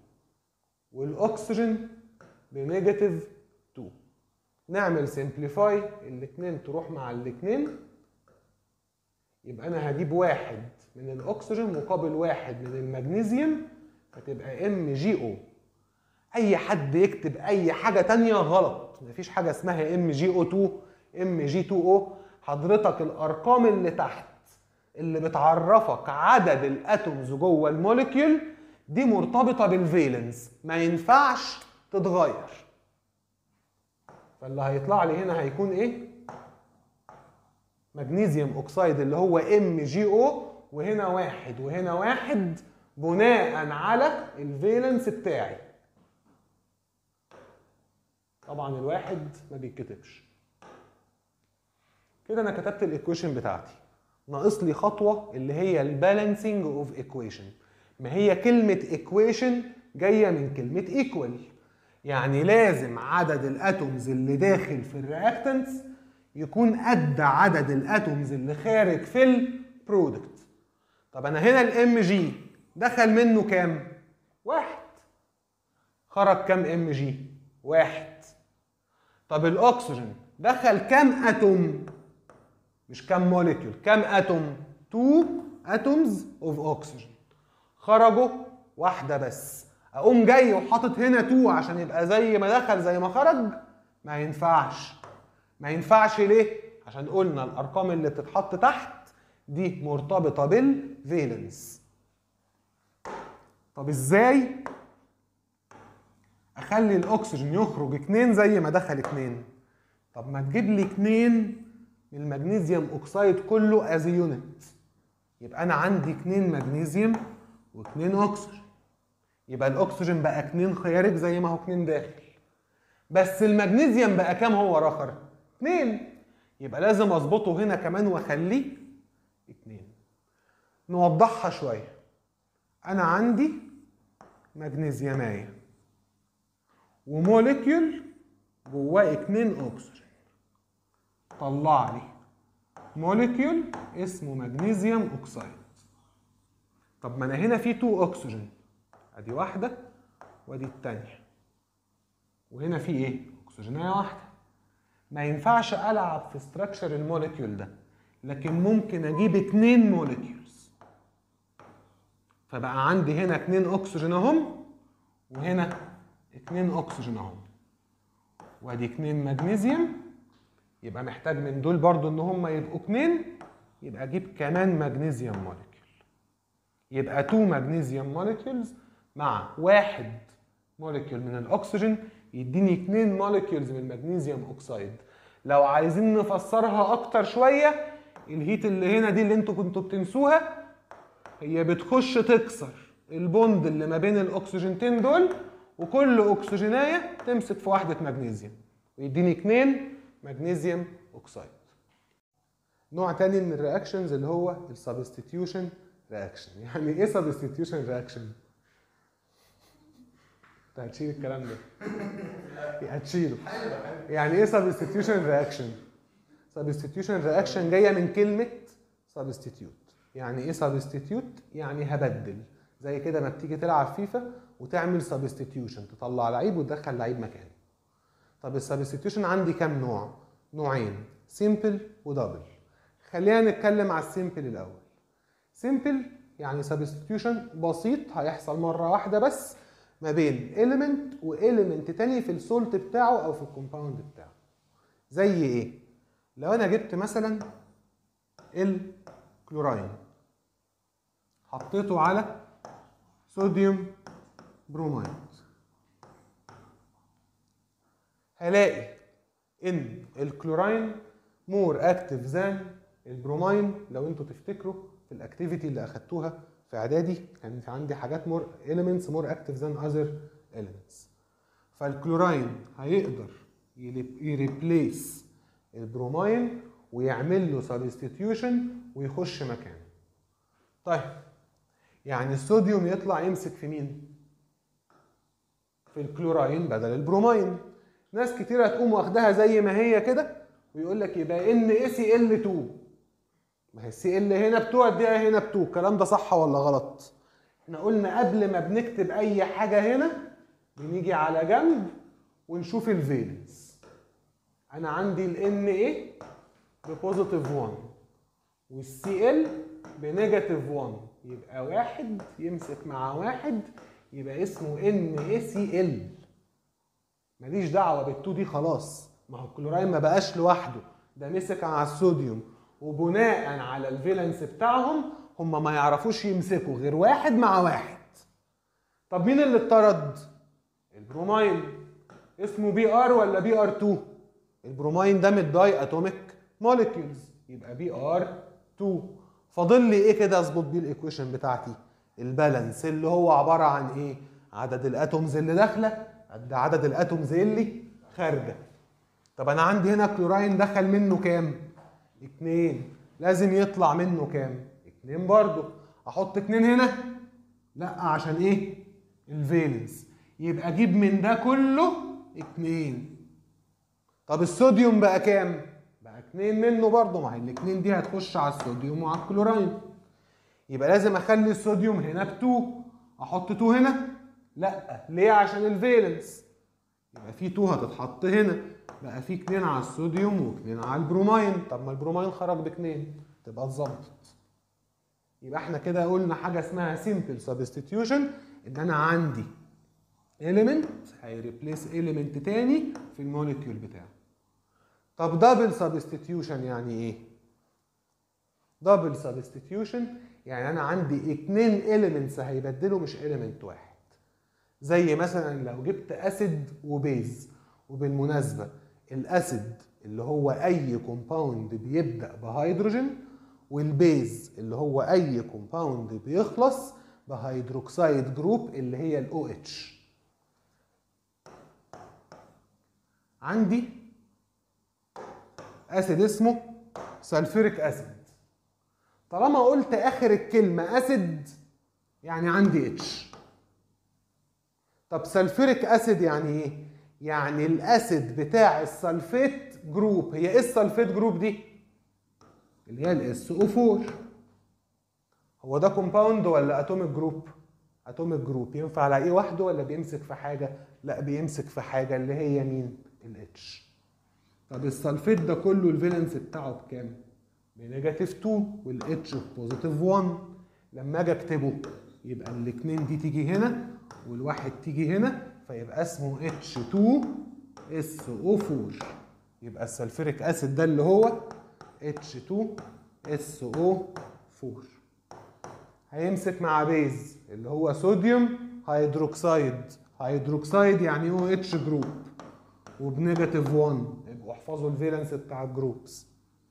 والاكسجين بنيجاتيف 2 نعمل سمبليفاي الاثنين تروح مع الاثنين يبقى انا هجيب واحد من الاكسجين مقابل واحد من المغنيسيوم فتبقى ام جي او اي حد يكتب اي حاجه تانية غلط مفيش حاجه اسمها ام جي او 2 ام جي 2 او حضرتك الارقام اللي تحت اللي بتعرفك عدد الاتومز جوه الموليكيول دي مرتبطه بالفالنس ما ينفعش تتغير فاللي هيطلع لي هنا هيكون ايه مغنيسيوم اوكسيد اللي هو ام جي او وهنا واحد وهنا واحد بناء على الفالنس بتاعي طبعا الواحد ما بيتكتبش كده انا كتبت الايكويشن بتاعتي ناقص لي خطوه اللي هي البالانسنج اوف ايكويشن ما هي كلمه ايكويشن جايه من كلمه ايكوال يعني لازم عدد الاتومز اللي داخل في الرياكتنتس يكون قد عدد الاتومز اللي خارج في البرودكت طب انا هنا الام جي دخل منه كام واحد خرج كام ام جي واحد طب الاكسجين دخل كام اتوم مش كام موليكيول كام اتوم 2 اتومز اوف اوكسجين خرجوا واحده بس اقوم جاي وحاطط هنا 2 عشان يبقى زي ما دخل زي ما خرج ما ينفعش ما ينفعش ليه عشان قلنا الارقام اللي بتتحط تحت دي مرتبطه بالفالنس طب ازاي اخلي الاكسجين يخرج اتنين زي ما دخل اتنين طب ما تجيب لي اتنين من المغنيسيوم اوكسيد كله از يونت يبقى انا عندي اتنين مغنيسيوم واتنين اكسجين يبقى الاكسجين بقى اتنين خارج زي ما هو اتنين داخل بس المغنيسيوم بقى كام هو اخر اتنين يبقى لازم اظبطه هنا كمان واخليه اتنين نوضحها شويه انا عندي مغنيسيومايه وموليكيول جواه اتنين اكسجين طلع لي موليكيول اسمه مغنيسيوم اوكسيد طب ما انا هنا في 2 اكسجين ادي واحده وادي التانية وهنا في ايه اكسجينيه واحده ما ينفعش العب في ستراكشر الموليكيول ده لكن ممكن اجيب اتنين موليكيولز فبقى عندي هنا اتنين اكسجين اهم وهنا اتنين اكسجين اهم وادي اتنين مغنيسيوم يبقى محتاج من دول برضو ان هم يبقوا اتنين يبقى اجيب كمان مغنيسيوم موليكيول يبقى 2 مغنيسيوم موليكيولز مع واحد موليكيول من الاكسجين يديني اتنين موليكيولز من المغنيسيوم اوكسيد لو عايزين نفسرها اكتر شويه الهيت اللي هنا دي اللي انتوا كنتوا بتنسوها هي بتخش تكسر البوند اللي ما بين الاكسجينتين دول وكل اكسجينايه تمسك في واحده مغنيسيوم ويديني اتنين مغنيسيوم اوكسيد نوع تاني من الرياكشنز اللي هو السبستيتيوشن رياكشن يعني ايه سبستيتيوشن رياكشن انت هتشيل الكلام ده هتشيله يعني ايه سبستيتيوشن رياكشن سبستيتيوشن رياكشن جايه من كلمه سبستيتيوت يعني ايه سبستيتيوت يعني هبدل زي كده ما بتيجي تلعب فيفا وتعمل سبستيتيوشن تطلع لعيب وتدخل لعيب مكانه طب السبستيتيوشن عندي كام نوع نوعين سيمبل ودبل خلينا نتكلم على السيمبل الاول سيمبل يعني سبستيتيوشن بسيط هيحصل مره واحده بس ما بين element واليمنت تاني في السولت بتاعه او في الكومباوند بتاعه زي ايه لو انا جبت مثلا الكلوراين حطيته على صوديوم بروميد هلاقي ان الكلوراين مور اكتف ذان البرومين لو انتوا تفتكروا في الاكتيفيتي اللي اخدتوها في اعدادي كان في عندي حاجات مور elements مور اكتف ذان اذر elements فالكلوراين هيقدر يريبليس البرومين ويعمل له سبستيتيوشن ويخش مكانه طيب يعني الصوديوم يطلع يمسك في مين في الكلوراين بدل البرومين ناس كتير هتقوم واخداها زي ما هي كده ويقول لك يبقى ان اي سي ال 2 ما هي السي ال هنا بتوع دي هنا بتوع الكلام ده صح ولا غلط احنا قلنا قبل ما بنكتب اي حاجه هنا بنيجي على جنب ونشوف الفالنس انا عندي ال ان ايه ببوزيتيف 1 والسي ال بنيجاتيف 1 يبقى واحد يمسك مع واحد يبقى اسمه ان اي سي ال ماليش دعوه بالتو دي خلاص ما هو الكلوراين ما بقاش لوحده ده مسك على الصوديوم وبناء على الفالنس بتاعهم هم ما يعرفوش يمسكوا غير واحد مع واحد طب مين اللي اتطرد البروماين اسمه بي ار ولا بي ار 2 البروماين ده من الداي اتوميك موليكيولز يبقى بي ار 2 فاضل لي ايه كده اظبط بيه الايكويشن بتاعتي البالانس اللي هو عباره عن ايه عدد الاتومز اللي داخله قد عدد الاتومز اللي خارجه طب انا عندي هنا كلوراين دخل منه كام اتنين لازم يطلع منه كام اتنين برضو احط اتنين هنا لا عشان ايه الفالنس يبقى اجيب من ده كله اتنين طب الصوديوم بقى كام بقى اتنين منه برضه ما هي الاتنين دي هتخش على الصوديوم وعلى الكلوراين يبقى لازم اخلي الصوديوم هنا ب 2 احط 2 هنا لا ليه عشان الفالنس يبقى في 2 هتتحط هنا بقى في 2 على الصوديوم و2 على البروماين طب ما البروماين خرج ب 2 تبقى اتظبطت يبقى احنا كده قلنا حاجه اسمها سيمبل سبستيتيوشن ان انا عندي element هيريبليس element تاني في الموليكيول بتاعه طب دبل سبستيتيوشن يعني ايه دبل سبستيتيوشن يعني انا عندي اتنين elements هيبدلوا مش element واحد زي مثلا لو جبت اسيد وبيز وبالمناسبه الاسيد اللي هو اي كومباوند بيبدا بهيدروجين والبيز اللي هو اي كومباوند بيخلص بهيدروكسيد جروب اللي هي الاو اتش عندي اسيد اسمه سلفوريك اسيد طالما قلت اخر الكلمه اسيد يعني عندي اتش طب سلفوريك اسيد يعني ايه يعني الاسيد بتاع السلفيت جروب هي ايه السلفيت جروب دي اللي هي الاس او 4 هو ده كومباوند ولا اتوميك جروب اتوميك جروب ينفع الاقيه وحده ولا بيمسك في حاجه لا بيمسك في حاجه اللي هي مين الاتش طب السلفيت ده كله الفالنس بتاعه بكام بنيجاتيف 2 والاتش بوزيتيف 1 لما اجي اكتبه يبقى الاثنين دي تيجي هنا والواحد تيجي هنا فيبقى اسمه اتش 2 اس او 4 يبقى السلفوريك اسيد ده اللي هو اتش 2 اس او 4 هيمسك مع بيز اللي هو صوديوم هيدروكسيد هيدروكسيد يعني هو اتش جروب وبنيجاتيف 1 يبقوا احفظوا الفالنس بتاع الجروبس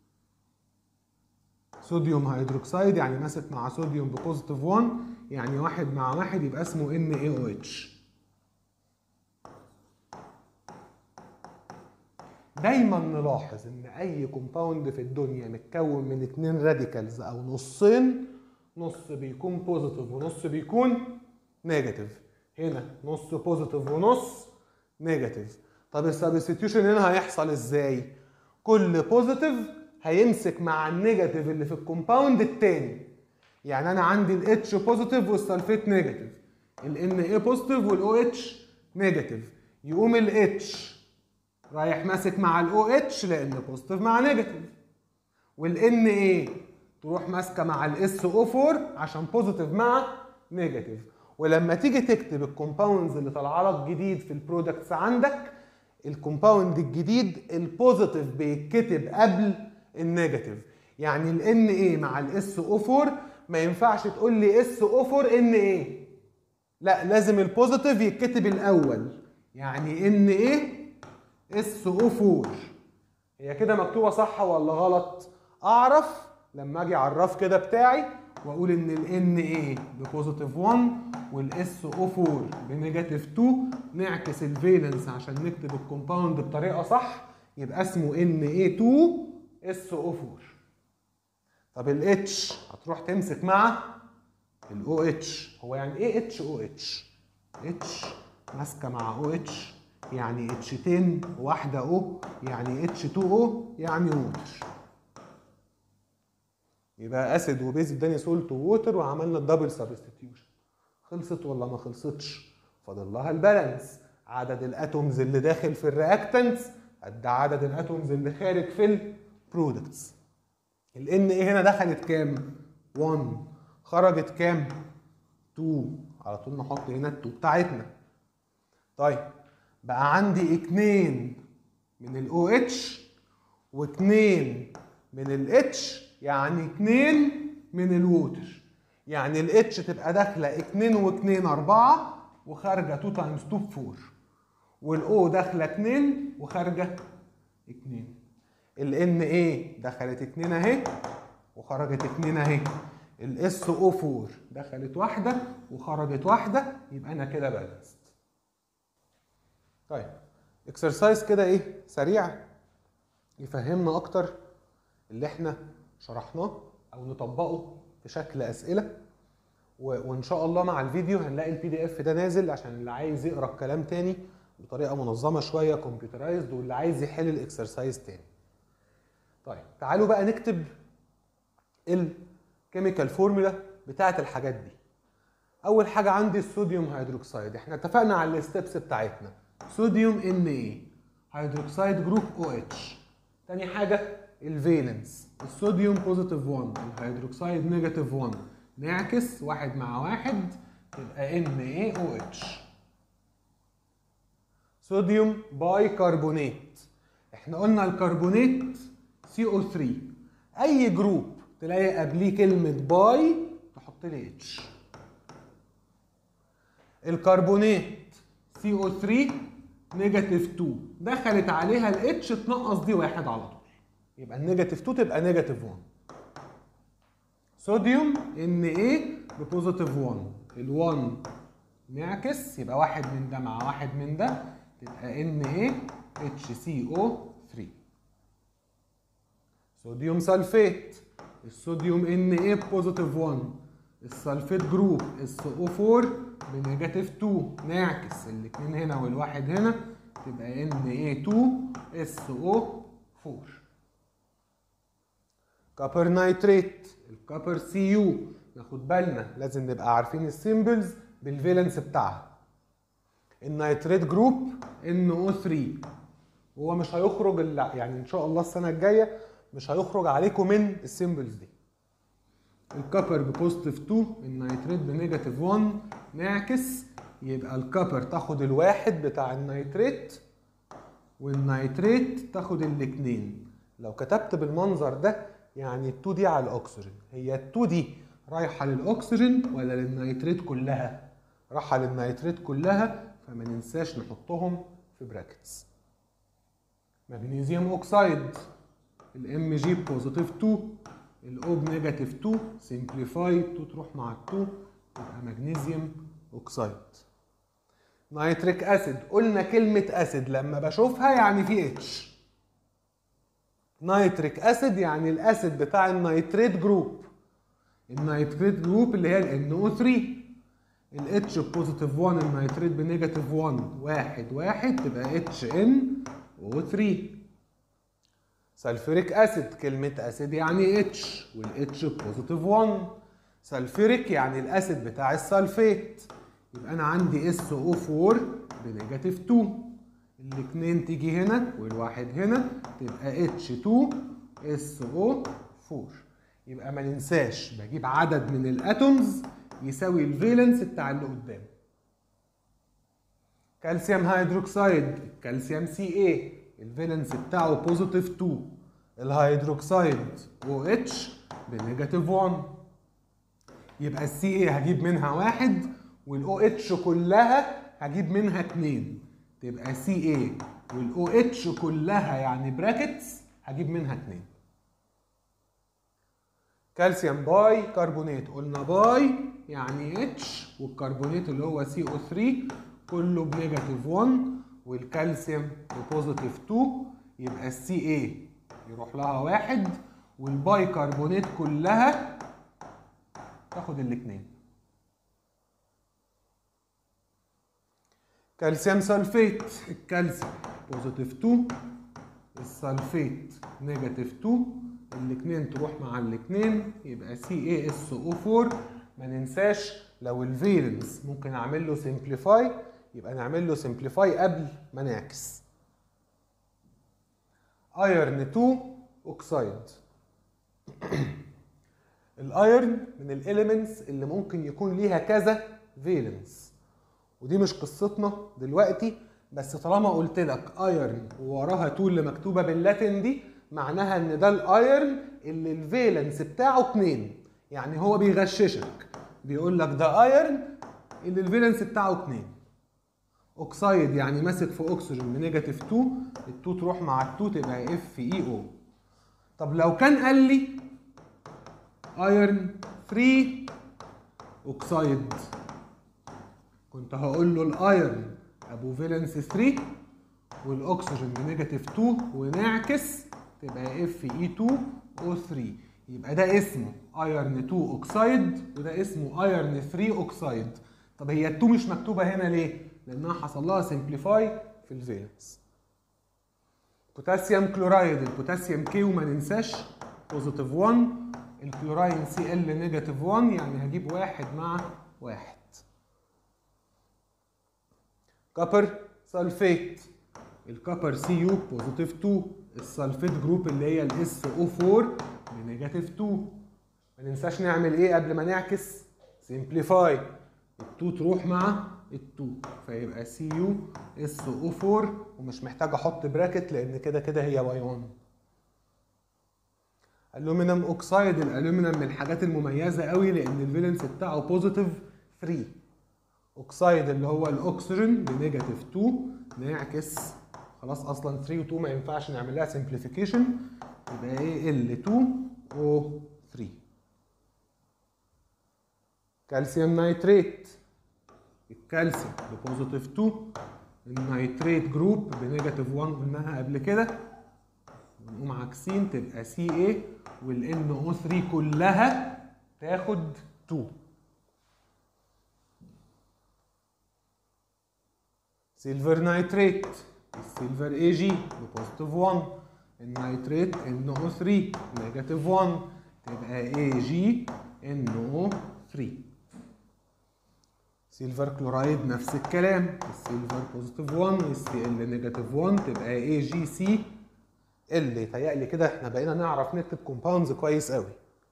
صوديوم هيدروكسيد يعني ماسك مع صوديوم ببوزيتيف 1 يعني واحد مع واحد يبقى اسمه ان اي او اتش دايما نلاحظ ان اي كومباوند في الدنيا متكون من اتنين راديكالز او نصين نص بيكون بوزيتيف ونص بيكون نيجاتيف هنا نص بوزيتيف ونص نيجاتيف طب السبستيوشن هنا هيحصل ازاي كل بوزيتيف هيمسك مع النيجاتيف اللي في الكومباوند التاني يعني انا عندي الاتش بوزيتيف والسلفيت نيجاتيف الان اي بوزيتيف والاو اتش نيجاتيف يقوم الاتش رايح ماسك مع الاو اتش لان بوزيتيف مع نيجاتيف والان ايه تروح ماسكه مع الاس او 4 عشان بوزيتيف مع نيجاتيف ولما تيجي تكتب الكومباوندز اللي طالعه لك جديد في البرودكتس عندك الكومباوند الجديد البوزيتيف بيتكتب قبل النيجاتيف يعني الان ايه مع الاس او 4 ما ينفعش تقول لي اس او 4 ان ايه لا لازم البوزيتيف يتكتب الاول يعني ان ايه اس او 4 هي كده مكتوبه صح ولا غلط اعرف لما اجي على الرف كده بتاعي واقول ان الان ايه ببوزيتيف 1 والاس او 4 بنيجاتيف 2 نعكس الفالنس عشان نكتب الكومباوند بطريقه صح يبقى اسمه ان ايه 2 اس او 4 طب الاتش هتروح تمسك مع الاو اتش هو يعني ايه اتش او اتش اتش ماسكه مع او اتش يعني اتش 10 واحده او يعني اتش 2 او يعني ووتر يبقى اسيد وبيز اداني سولت ووتر وعملنا الدبل سبستيتيوشن خلصت ولا ما خلصتش فاضل لها البالانس عدد الاتومز اللي داخل في الرياكتنتس قد عدد الاتومز اللي خارج في البرودكتس الان ايه هنا دخلت كام 1 خرجت كام 2 على طول نحط هنا ال 2 بتاعتنا طيب بقى عندي اتنين من الاو اتش واتنين من الاتش يعني اتنين من الووتر يعني الاتش تبقى داخله اتنين واتنين اربعة وخارجه 2 تايمز 2 ب 4 والاو داخله 2 وخارجه 2 الان ايه دخلت 2 اهي وخرجت 2 اهي الاس او 4 دخلت واحده وخرجت واحده يبقى انا كده بالانسد طيب اكسرسايز كده ايه سريع يفهمنا اكتر اللي احنا شرحناه او نطبقه في شكل اسئله و- وان شاء الله مع الفيديو هنلاقي البي دي اف ده نازل عشان اللي عايز يقرا الكلام تاني بطريقه منظمه شويه كمبيوترايزد واللي عايز يحل الاكسرسايز تاني طيب تعالوا بقى نكتب الكيميكال فورمولا بتاعه الحاجات دي اول حاجه عندي الصوديوم هيدروكسيد احنا اتفقنا على الستبس بتاعتنا صوديوم ان ايه هيدروكسيد جروب او اتش تاني حاجه الفالنس الصوديوم بوزيتيف 1 الهيدروكسيد نيجاتيف 1 نعكس واحد مع واحد تبقى ان ايه او اتش صوديوم باي كربونات احنا قلنا الكربونات سي او 3 اي جروب تلاقي قبليه كلمه باي تحط لي اتش الكربونات سي او 3 نيجاتيف 2 دخلت عليها الاتش تنقص دي واحد على طول يبقى النيجاتيف 2 تبقى نيجاتيف 1 صوديوم ان ايه ببوزيتيف 1 ال1 نعكس يبقى واحد من ده مع واحد من ده تبقى ان ايه اتش سي او 3 صوديوم سلفيت الصوديوم ان ايه بوزيتيف 1 السلفيت جروب اس او 4 بنيجاتيف 2 نعكس الاثنين هنا والواحد هنا تبقى ان ايه 2 اس او 4 كابر نايتريت الكابر سي يو ناخد بالنا لازم نبقى عارفين السيمبلز بالفالنس بتاعها النايتريت جروب ان او 3 هو مش هيخرج الا يعني ان شاء الله السنه الجايه مش هيخرج عليكم من السيمبلز دي الكابر ببوزيتيف 2 النيتريت بنيجاتيف 1 نعكس يبقى الكابر تاخد الواحد بتاع النيتريت والنيتريت تاخد الاثنين لو كتبت بالمنظر ده يعني ال 2 دي على الاكسجين هي ال 2 دي رايحه للاكسجين ولا للنيتريت كلها رايحه للنيتريت كلها فما ننساش نحطهم في براكتس مغنيسيوم اوكسايد الام جي بوزيتيف 2 الاو بنيجاتيف 2 سمبليفاي 2 تروح مع 2 يبقى مغنيسيوم اوكسايد نيتريك اسيد قلنا كلمة اسيد لما بشوفها يعني في اتش نيتريك اسيد يعني الاسيد بتاع النيتريت جروب النيتريت جروب اللي هي ال NO3 الاتش بوزيتيف 1 النيتريت بنيجاتيف 1 واحد واحد تبقى اتش ان او 3 سلفوريك اسيد كلمة اسيد يعني اتش والاتش بوزيتيف 1 سلفوريك يعني الاسيد بتاع السلفيت يبقى انا عندي اس او 4 بنيجاتيف 2 الاثنين تيجي هنا والواحد هنا تبقى اتش 2 اس او 4 يبقى ما ننساش بجيب عدد من الاتومز يساوي الفالنس بتاع اللي قدام كالسيوم هيدروكسيد الكالسيوم سي اي الفالنس بتاعه بوزيتيف 2 الهيدروكسيد او اتش بنيجاتيف 1 يبقى السي اي هجيب منها واحد والاو اتش كلها هجيب منها اتنين تبقى سي اي والاو اتش كلها يعني براكتس هجيب منها اتنين كالسيوم باي كربونات قلنا باي يعني اتش والكربونات اللي هو سي او 3 كله بنيجاتيف 1 والكالسيوم ببوزيتيف 2 يبقى السي اي يروح لها واحد والباي كربونات كلها تاخد الاثنين كالسيوم سلفيت الكالسيوم بوزيتيف 2 السلفيت نيجاتيف 2 الاثنين تروح مع الاثنين يبقى سي اي اس او 4 ما ننساش لو الفيلنس ممكن اعمل له سمبليفاي يبقى نعمل له سمبليفاي قبل ما نعكس ايرن 2 اوكسايد الايرن من الاليمنتس اللي ممكن يكون ليها كذا فيلنس ودي مش قصتنا دلوقتي بس طالما قلت لك ايرن ووراها 2 اللي مكتوبه باللاتين دي معناها ان ده الايرن اللي الفالنس بتاعه 2 يعني هو بيغششك بيقول لك ده ايرن اللي الفالنس بتاعه 2 اوكسايد يعني ماسك في اكسجين بنيجاتيف 2 ال2 تروح مع ال2 تبقى اف اي او طب لو كان قال لي ايرن 3 اوكسايد كنت هقول له الايرن ابو فالنس 3 والاكسجين بنيجاتيف 2 ونعكس تبقى اف اي 2 او 3 يبقى ده اسمه ايرن 2 اوكسايد وده اسمه ايرن 3 اوكسايد طب هي ال 2 مش مكتوبه هنا ليه؟ لانها حصل لها سمبليفاي في الفالنس بوتاسيوم كلورايد البوتاسيوم كي وما ننساش بوزيتيف 1 الكلوراين سي ال نيجاتيف 1 يعني هجيب واحد مع واحد كوبر سلفيت الكوبر سي يو بوزيتيف 2 السلفيت جروب اللي هي الاس او 4 بنيجاتيف 2 ما ننساش نعمل ايه قبل ما نعكس سمبليفاي ال2 تروح مع ال2 فيبقى سي يو اس او 4 ومش محتاج احط براكت لان كده كده هي واي 1 الومنيوم اوكسايد الالومنيوم من الحاجات المميزه قوي لان الفالنس بتاعه بوزيتيف 3 اوكسايد اللي هو الاكسجين بنيجاتيف 2 نعكس خلاص اصلا 3 و 2 ما ينفعش نعمل لها سمبليفيكيشن يبقى ايه ال 2 او 3 كالسيوم نايتريت الكالسيوم بوزيتيف 2 النايتريت جروب بنيجاتيف 1 قلناها قبل كده نقوم عاكسين تبقى سي اي والان او 3 كلها تاخد 2 سيلفر نايتريت السيلفر اي جي بوزيتيف 1 النايتريت ان او 3 نيجاتيف 1 تبقى اي جي ان او 3 سيلفر كلورايد نفس الكلام السيلفر بوزيتيف 1 والسي ال نيجاتيف 1 تبقى اي جي سي ال يتهيألي كده احنا بقينا نعرف نكتب كومباوندز كويس قوي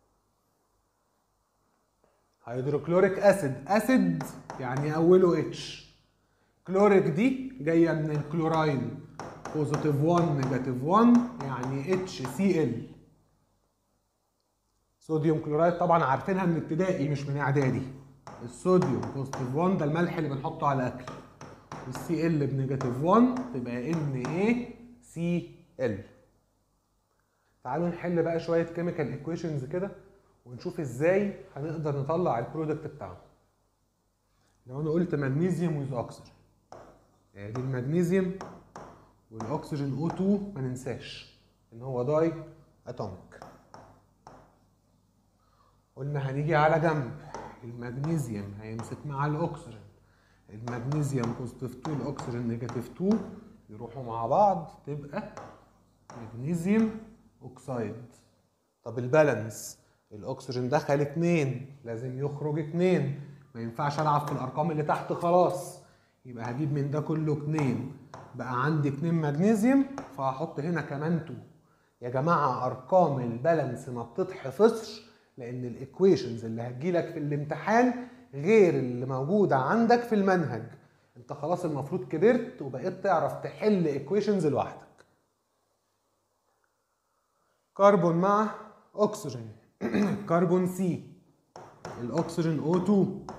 هيدروكلوريك اسيد اسيد يعني اوله اتش كلوريك دي جايه من الكلوراين بوزيتيف 1 نيجاتيف 1 يعني اتش سي ال صوديوم كلورايد طبعا عارفينها من ابتدائي مش من اعدادي الصوديوم بوزيتيف 1 ده الملح اللي بنحطه على الاكل والسي ال بنيجاتيف 1 تبقى ان اي سي ال تعالوا نحل بقى شويه كيميكال ايكويشنز كده ونشوف ازاي هنقدر نطلع البرودكت بتاعنا لو انا قلت مغنيسيوم ويز اوكسجين ادي المغنيسيوم والاكسجين O2 ما ننساش ان هو داي اتوميك قلنا هنيجي على جنب المغنيسيوم هيمسك مع الاكسجين المغنيسيوم بوزيتيف 2 الاكسجين نيجاتيف 2 يروحوا مع بعض تبقى مغنيسيوم اوكسايد طب البالانس الاكسجين دخل اتنين لازم يخرج اتنين ما ينفعش العب في الارقام اللي تحت خلاص يبقى هجيب من ده كله اتنين بقى عندي اتنين مغنيسيوم فهحط هنا كمان 2 يا جماعه ارقام البالانس ما بتتحفظش لان الايكويشنز اللي هتجيلك في الامتحان غير اللي موجوده عندك في المنهج انت خلاص المفروض كبرت وبقيت تعرف تحل ايكويشنز لوحدك كربون مع اكسجين كربون سي الاكسجين O2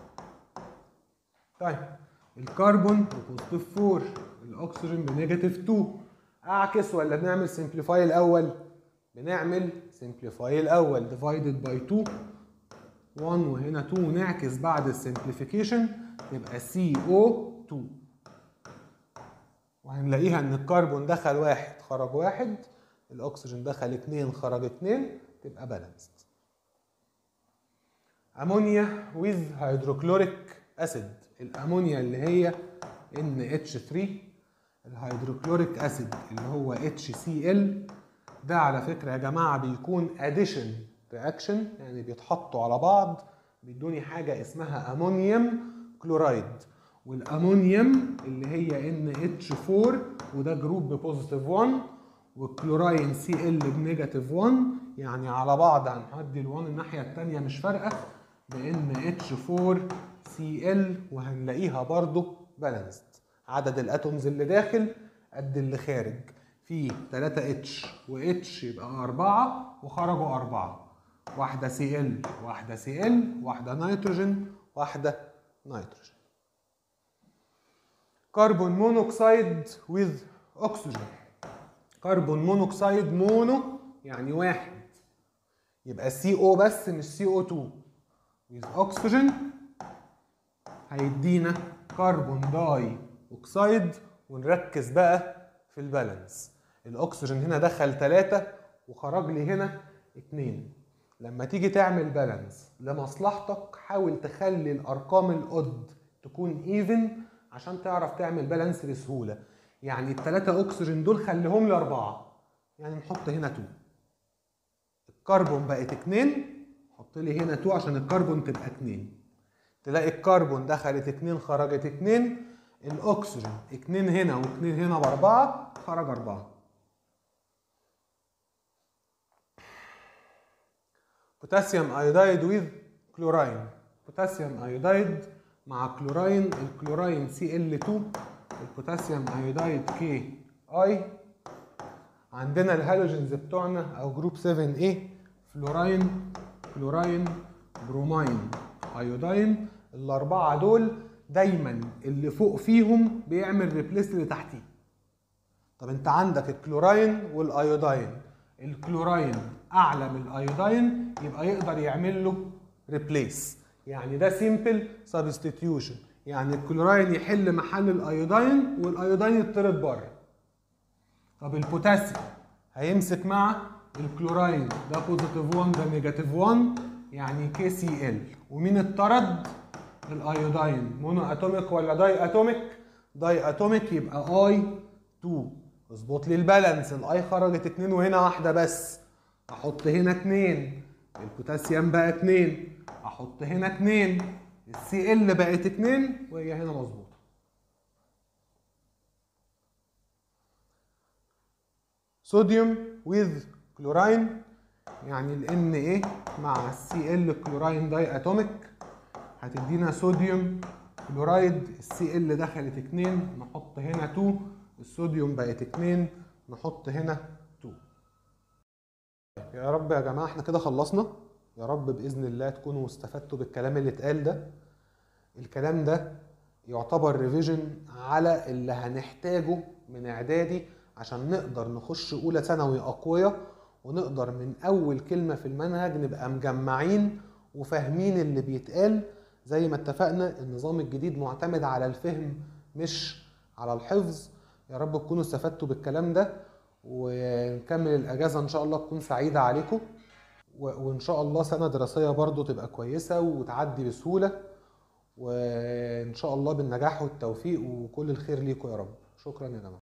طيب الكربون بوزيتيف 4 الاكسجين بنيجاتيف 2 اعكس ولا بنعمل سمبليفاي الاول بنعمل سمبليفاي الاول ديفايدد باي 2 1 وهنا 2 ونعكس بعد السمبليفيكيشن تبقى CO2 وهنلاقيها ان الكربون دخل واحد خرج واحد الاكسجين دخل اتنين خرج اتنين تبقى بالانسد امونيا ويز هيدروكلوريك اسيد الامونيا اللي هي NH3 الهيدروكلوريك اسيد اللي هو HCl ده على فكرة يا جماعة بيكون addition reaction يعني بيتحطوا على بعض بيدوني حاجة اسمها امونيوم كلورايد والامونيوم اللي هي NH4 وده جروب بوزيتيف 1 والكلوراين سي ال بنيجاتيف 1 يعني على بعض هنهدي ال1 الناحية التانية مش فارقة بان اتش 4 سي ال وهنلاقيها برضو بالانسد عدد الاتومز اللي داخل قد اللي خارج في 3 اتش واتش يبقى 4 وخرجوا 4 واحدة سي ال واحدة سي ال واحدة نيتروجين واحدة نيتروجين كربون مونوكسيد with oxygen كربون مونوكسيد مونو يعني واحد يبقى سي او بس مش سي او 2 with oxygen هيدينا كربون داي اوكسيد ونركز بقى في البالانس الاكسجين هنا دخل 3 وخرج لي هنا 2 لما تيجي تعمل بالانس لمصلحتك حاول تخلي الارقام الاود تكون ايفن عشان تعرف تعمل بالانس بسهوله يعني الثلاثه اكسجين دول خليهم لي اربعه يعني نحط هنا 2 الكربون بقت 2 حط لي هنا 2 عشان الكربون تبقى 2 تلاقي الكربون دخلت 2 خرجت 2 الاكسجين 2 هنا و2 هنا باربعه خرج 4 بوتاسيوم ايودايد ويز كلوراين بوتاسيوم ايودايد مع كلوراين الكلوراين سي ال 2 البوتاسيوم ايودايد كي اي عندنا الهالوجينز بتوعنا او جروب 7 a فلوراين كلوراين بروماين ايوداين الاربعه دول دايما اللي فوق فيهم بيعمل ريبليس اللي تحتيه طب انت عندك الكلوراين والايوداين الكلوراين اعلى من الايوداين يبقى يقدر يعمل له ريبليس يعني ده سيمبل سبستيتيوشن يعني الكلوراين يحل محل الايوداين والايوداين يطرد بره طب البوتاسيوم هيمسك مع الكلوراين ده بوزيتيف 1 ده نيجاتيف 1 يعني كي سي ال ومين اتطرد الايوداين مونو اتوميك ولا داي اتوميك داي اتوميك يبقى اي 2 اظبط لي البالانس الاي خرجت 2 وهنا واحده بس احط هنا 2 البوتاسيوم بقى 2 احط هنا 2 السي ال بقت 2 وهي هنا مظبوطه صوديوم with كلوراين يعني ال Na مع السي ال كلوراين داي اتوميك هتدينا صوديوم كلورايد السي ال دخلت 2 نحط هنا 2 الصوديوم بقت 2 نحط هنا 2 يا رب يا جماعه احنا كده خلصنا يا رب باذن الله تكونوا استفدتوا بالكلام اللي اتقال ده الكلام ده يعتبر ريفيجن على اللي هنحتاجه من اعدادي عشان نقدر نخش اولى ثانوي اقوياء ونقدر من اول كلمه في المنهج نبقى مجمعين وفاهمين اللي بيتقال زي ما اتفقنا النظام الجديد معتمد على الفهم مش على الحفظ يا رب تكونوا استفدتوا بالكلام ده ونكمل الاجازه ان شاء الله تكون سعيده عليكم وان شاء الله سنه دراسيه برضو تبقى كويسه وتعدي بسهوله وان شاء الله بالنجاح والتوفيق وكل الخير ليكم يا رب شكرا يا جماعه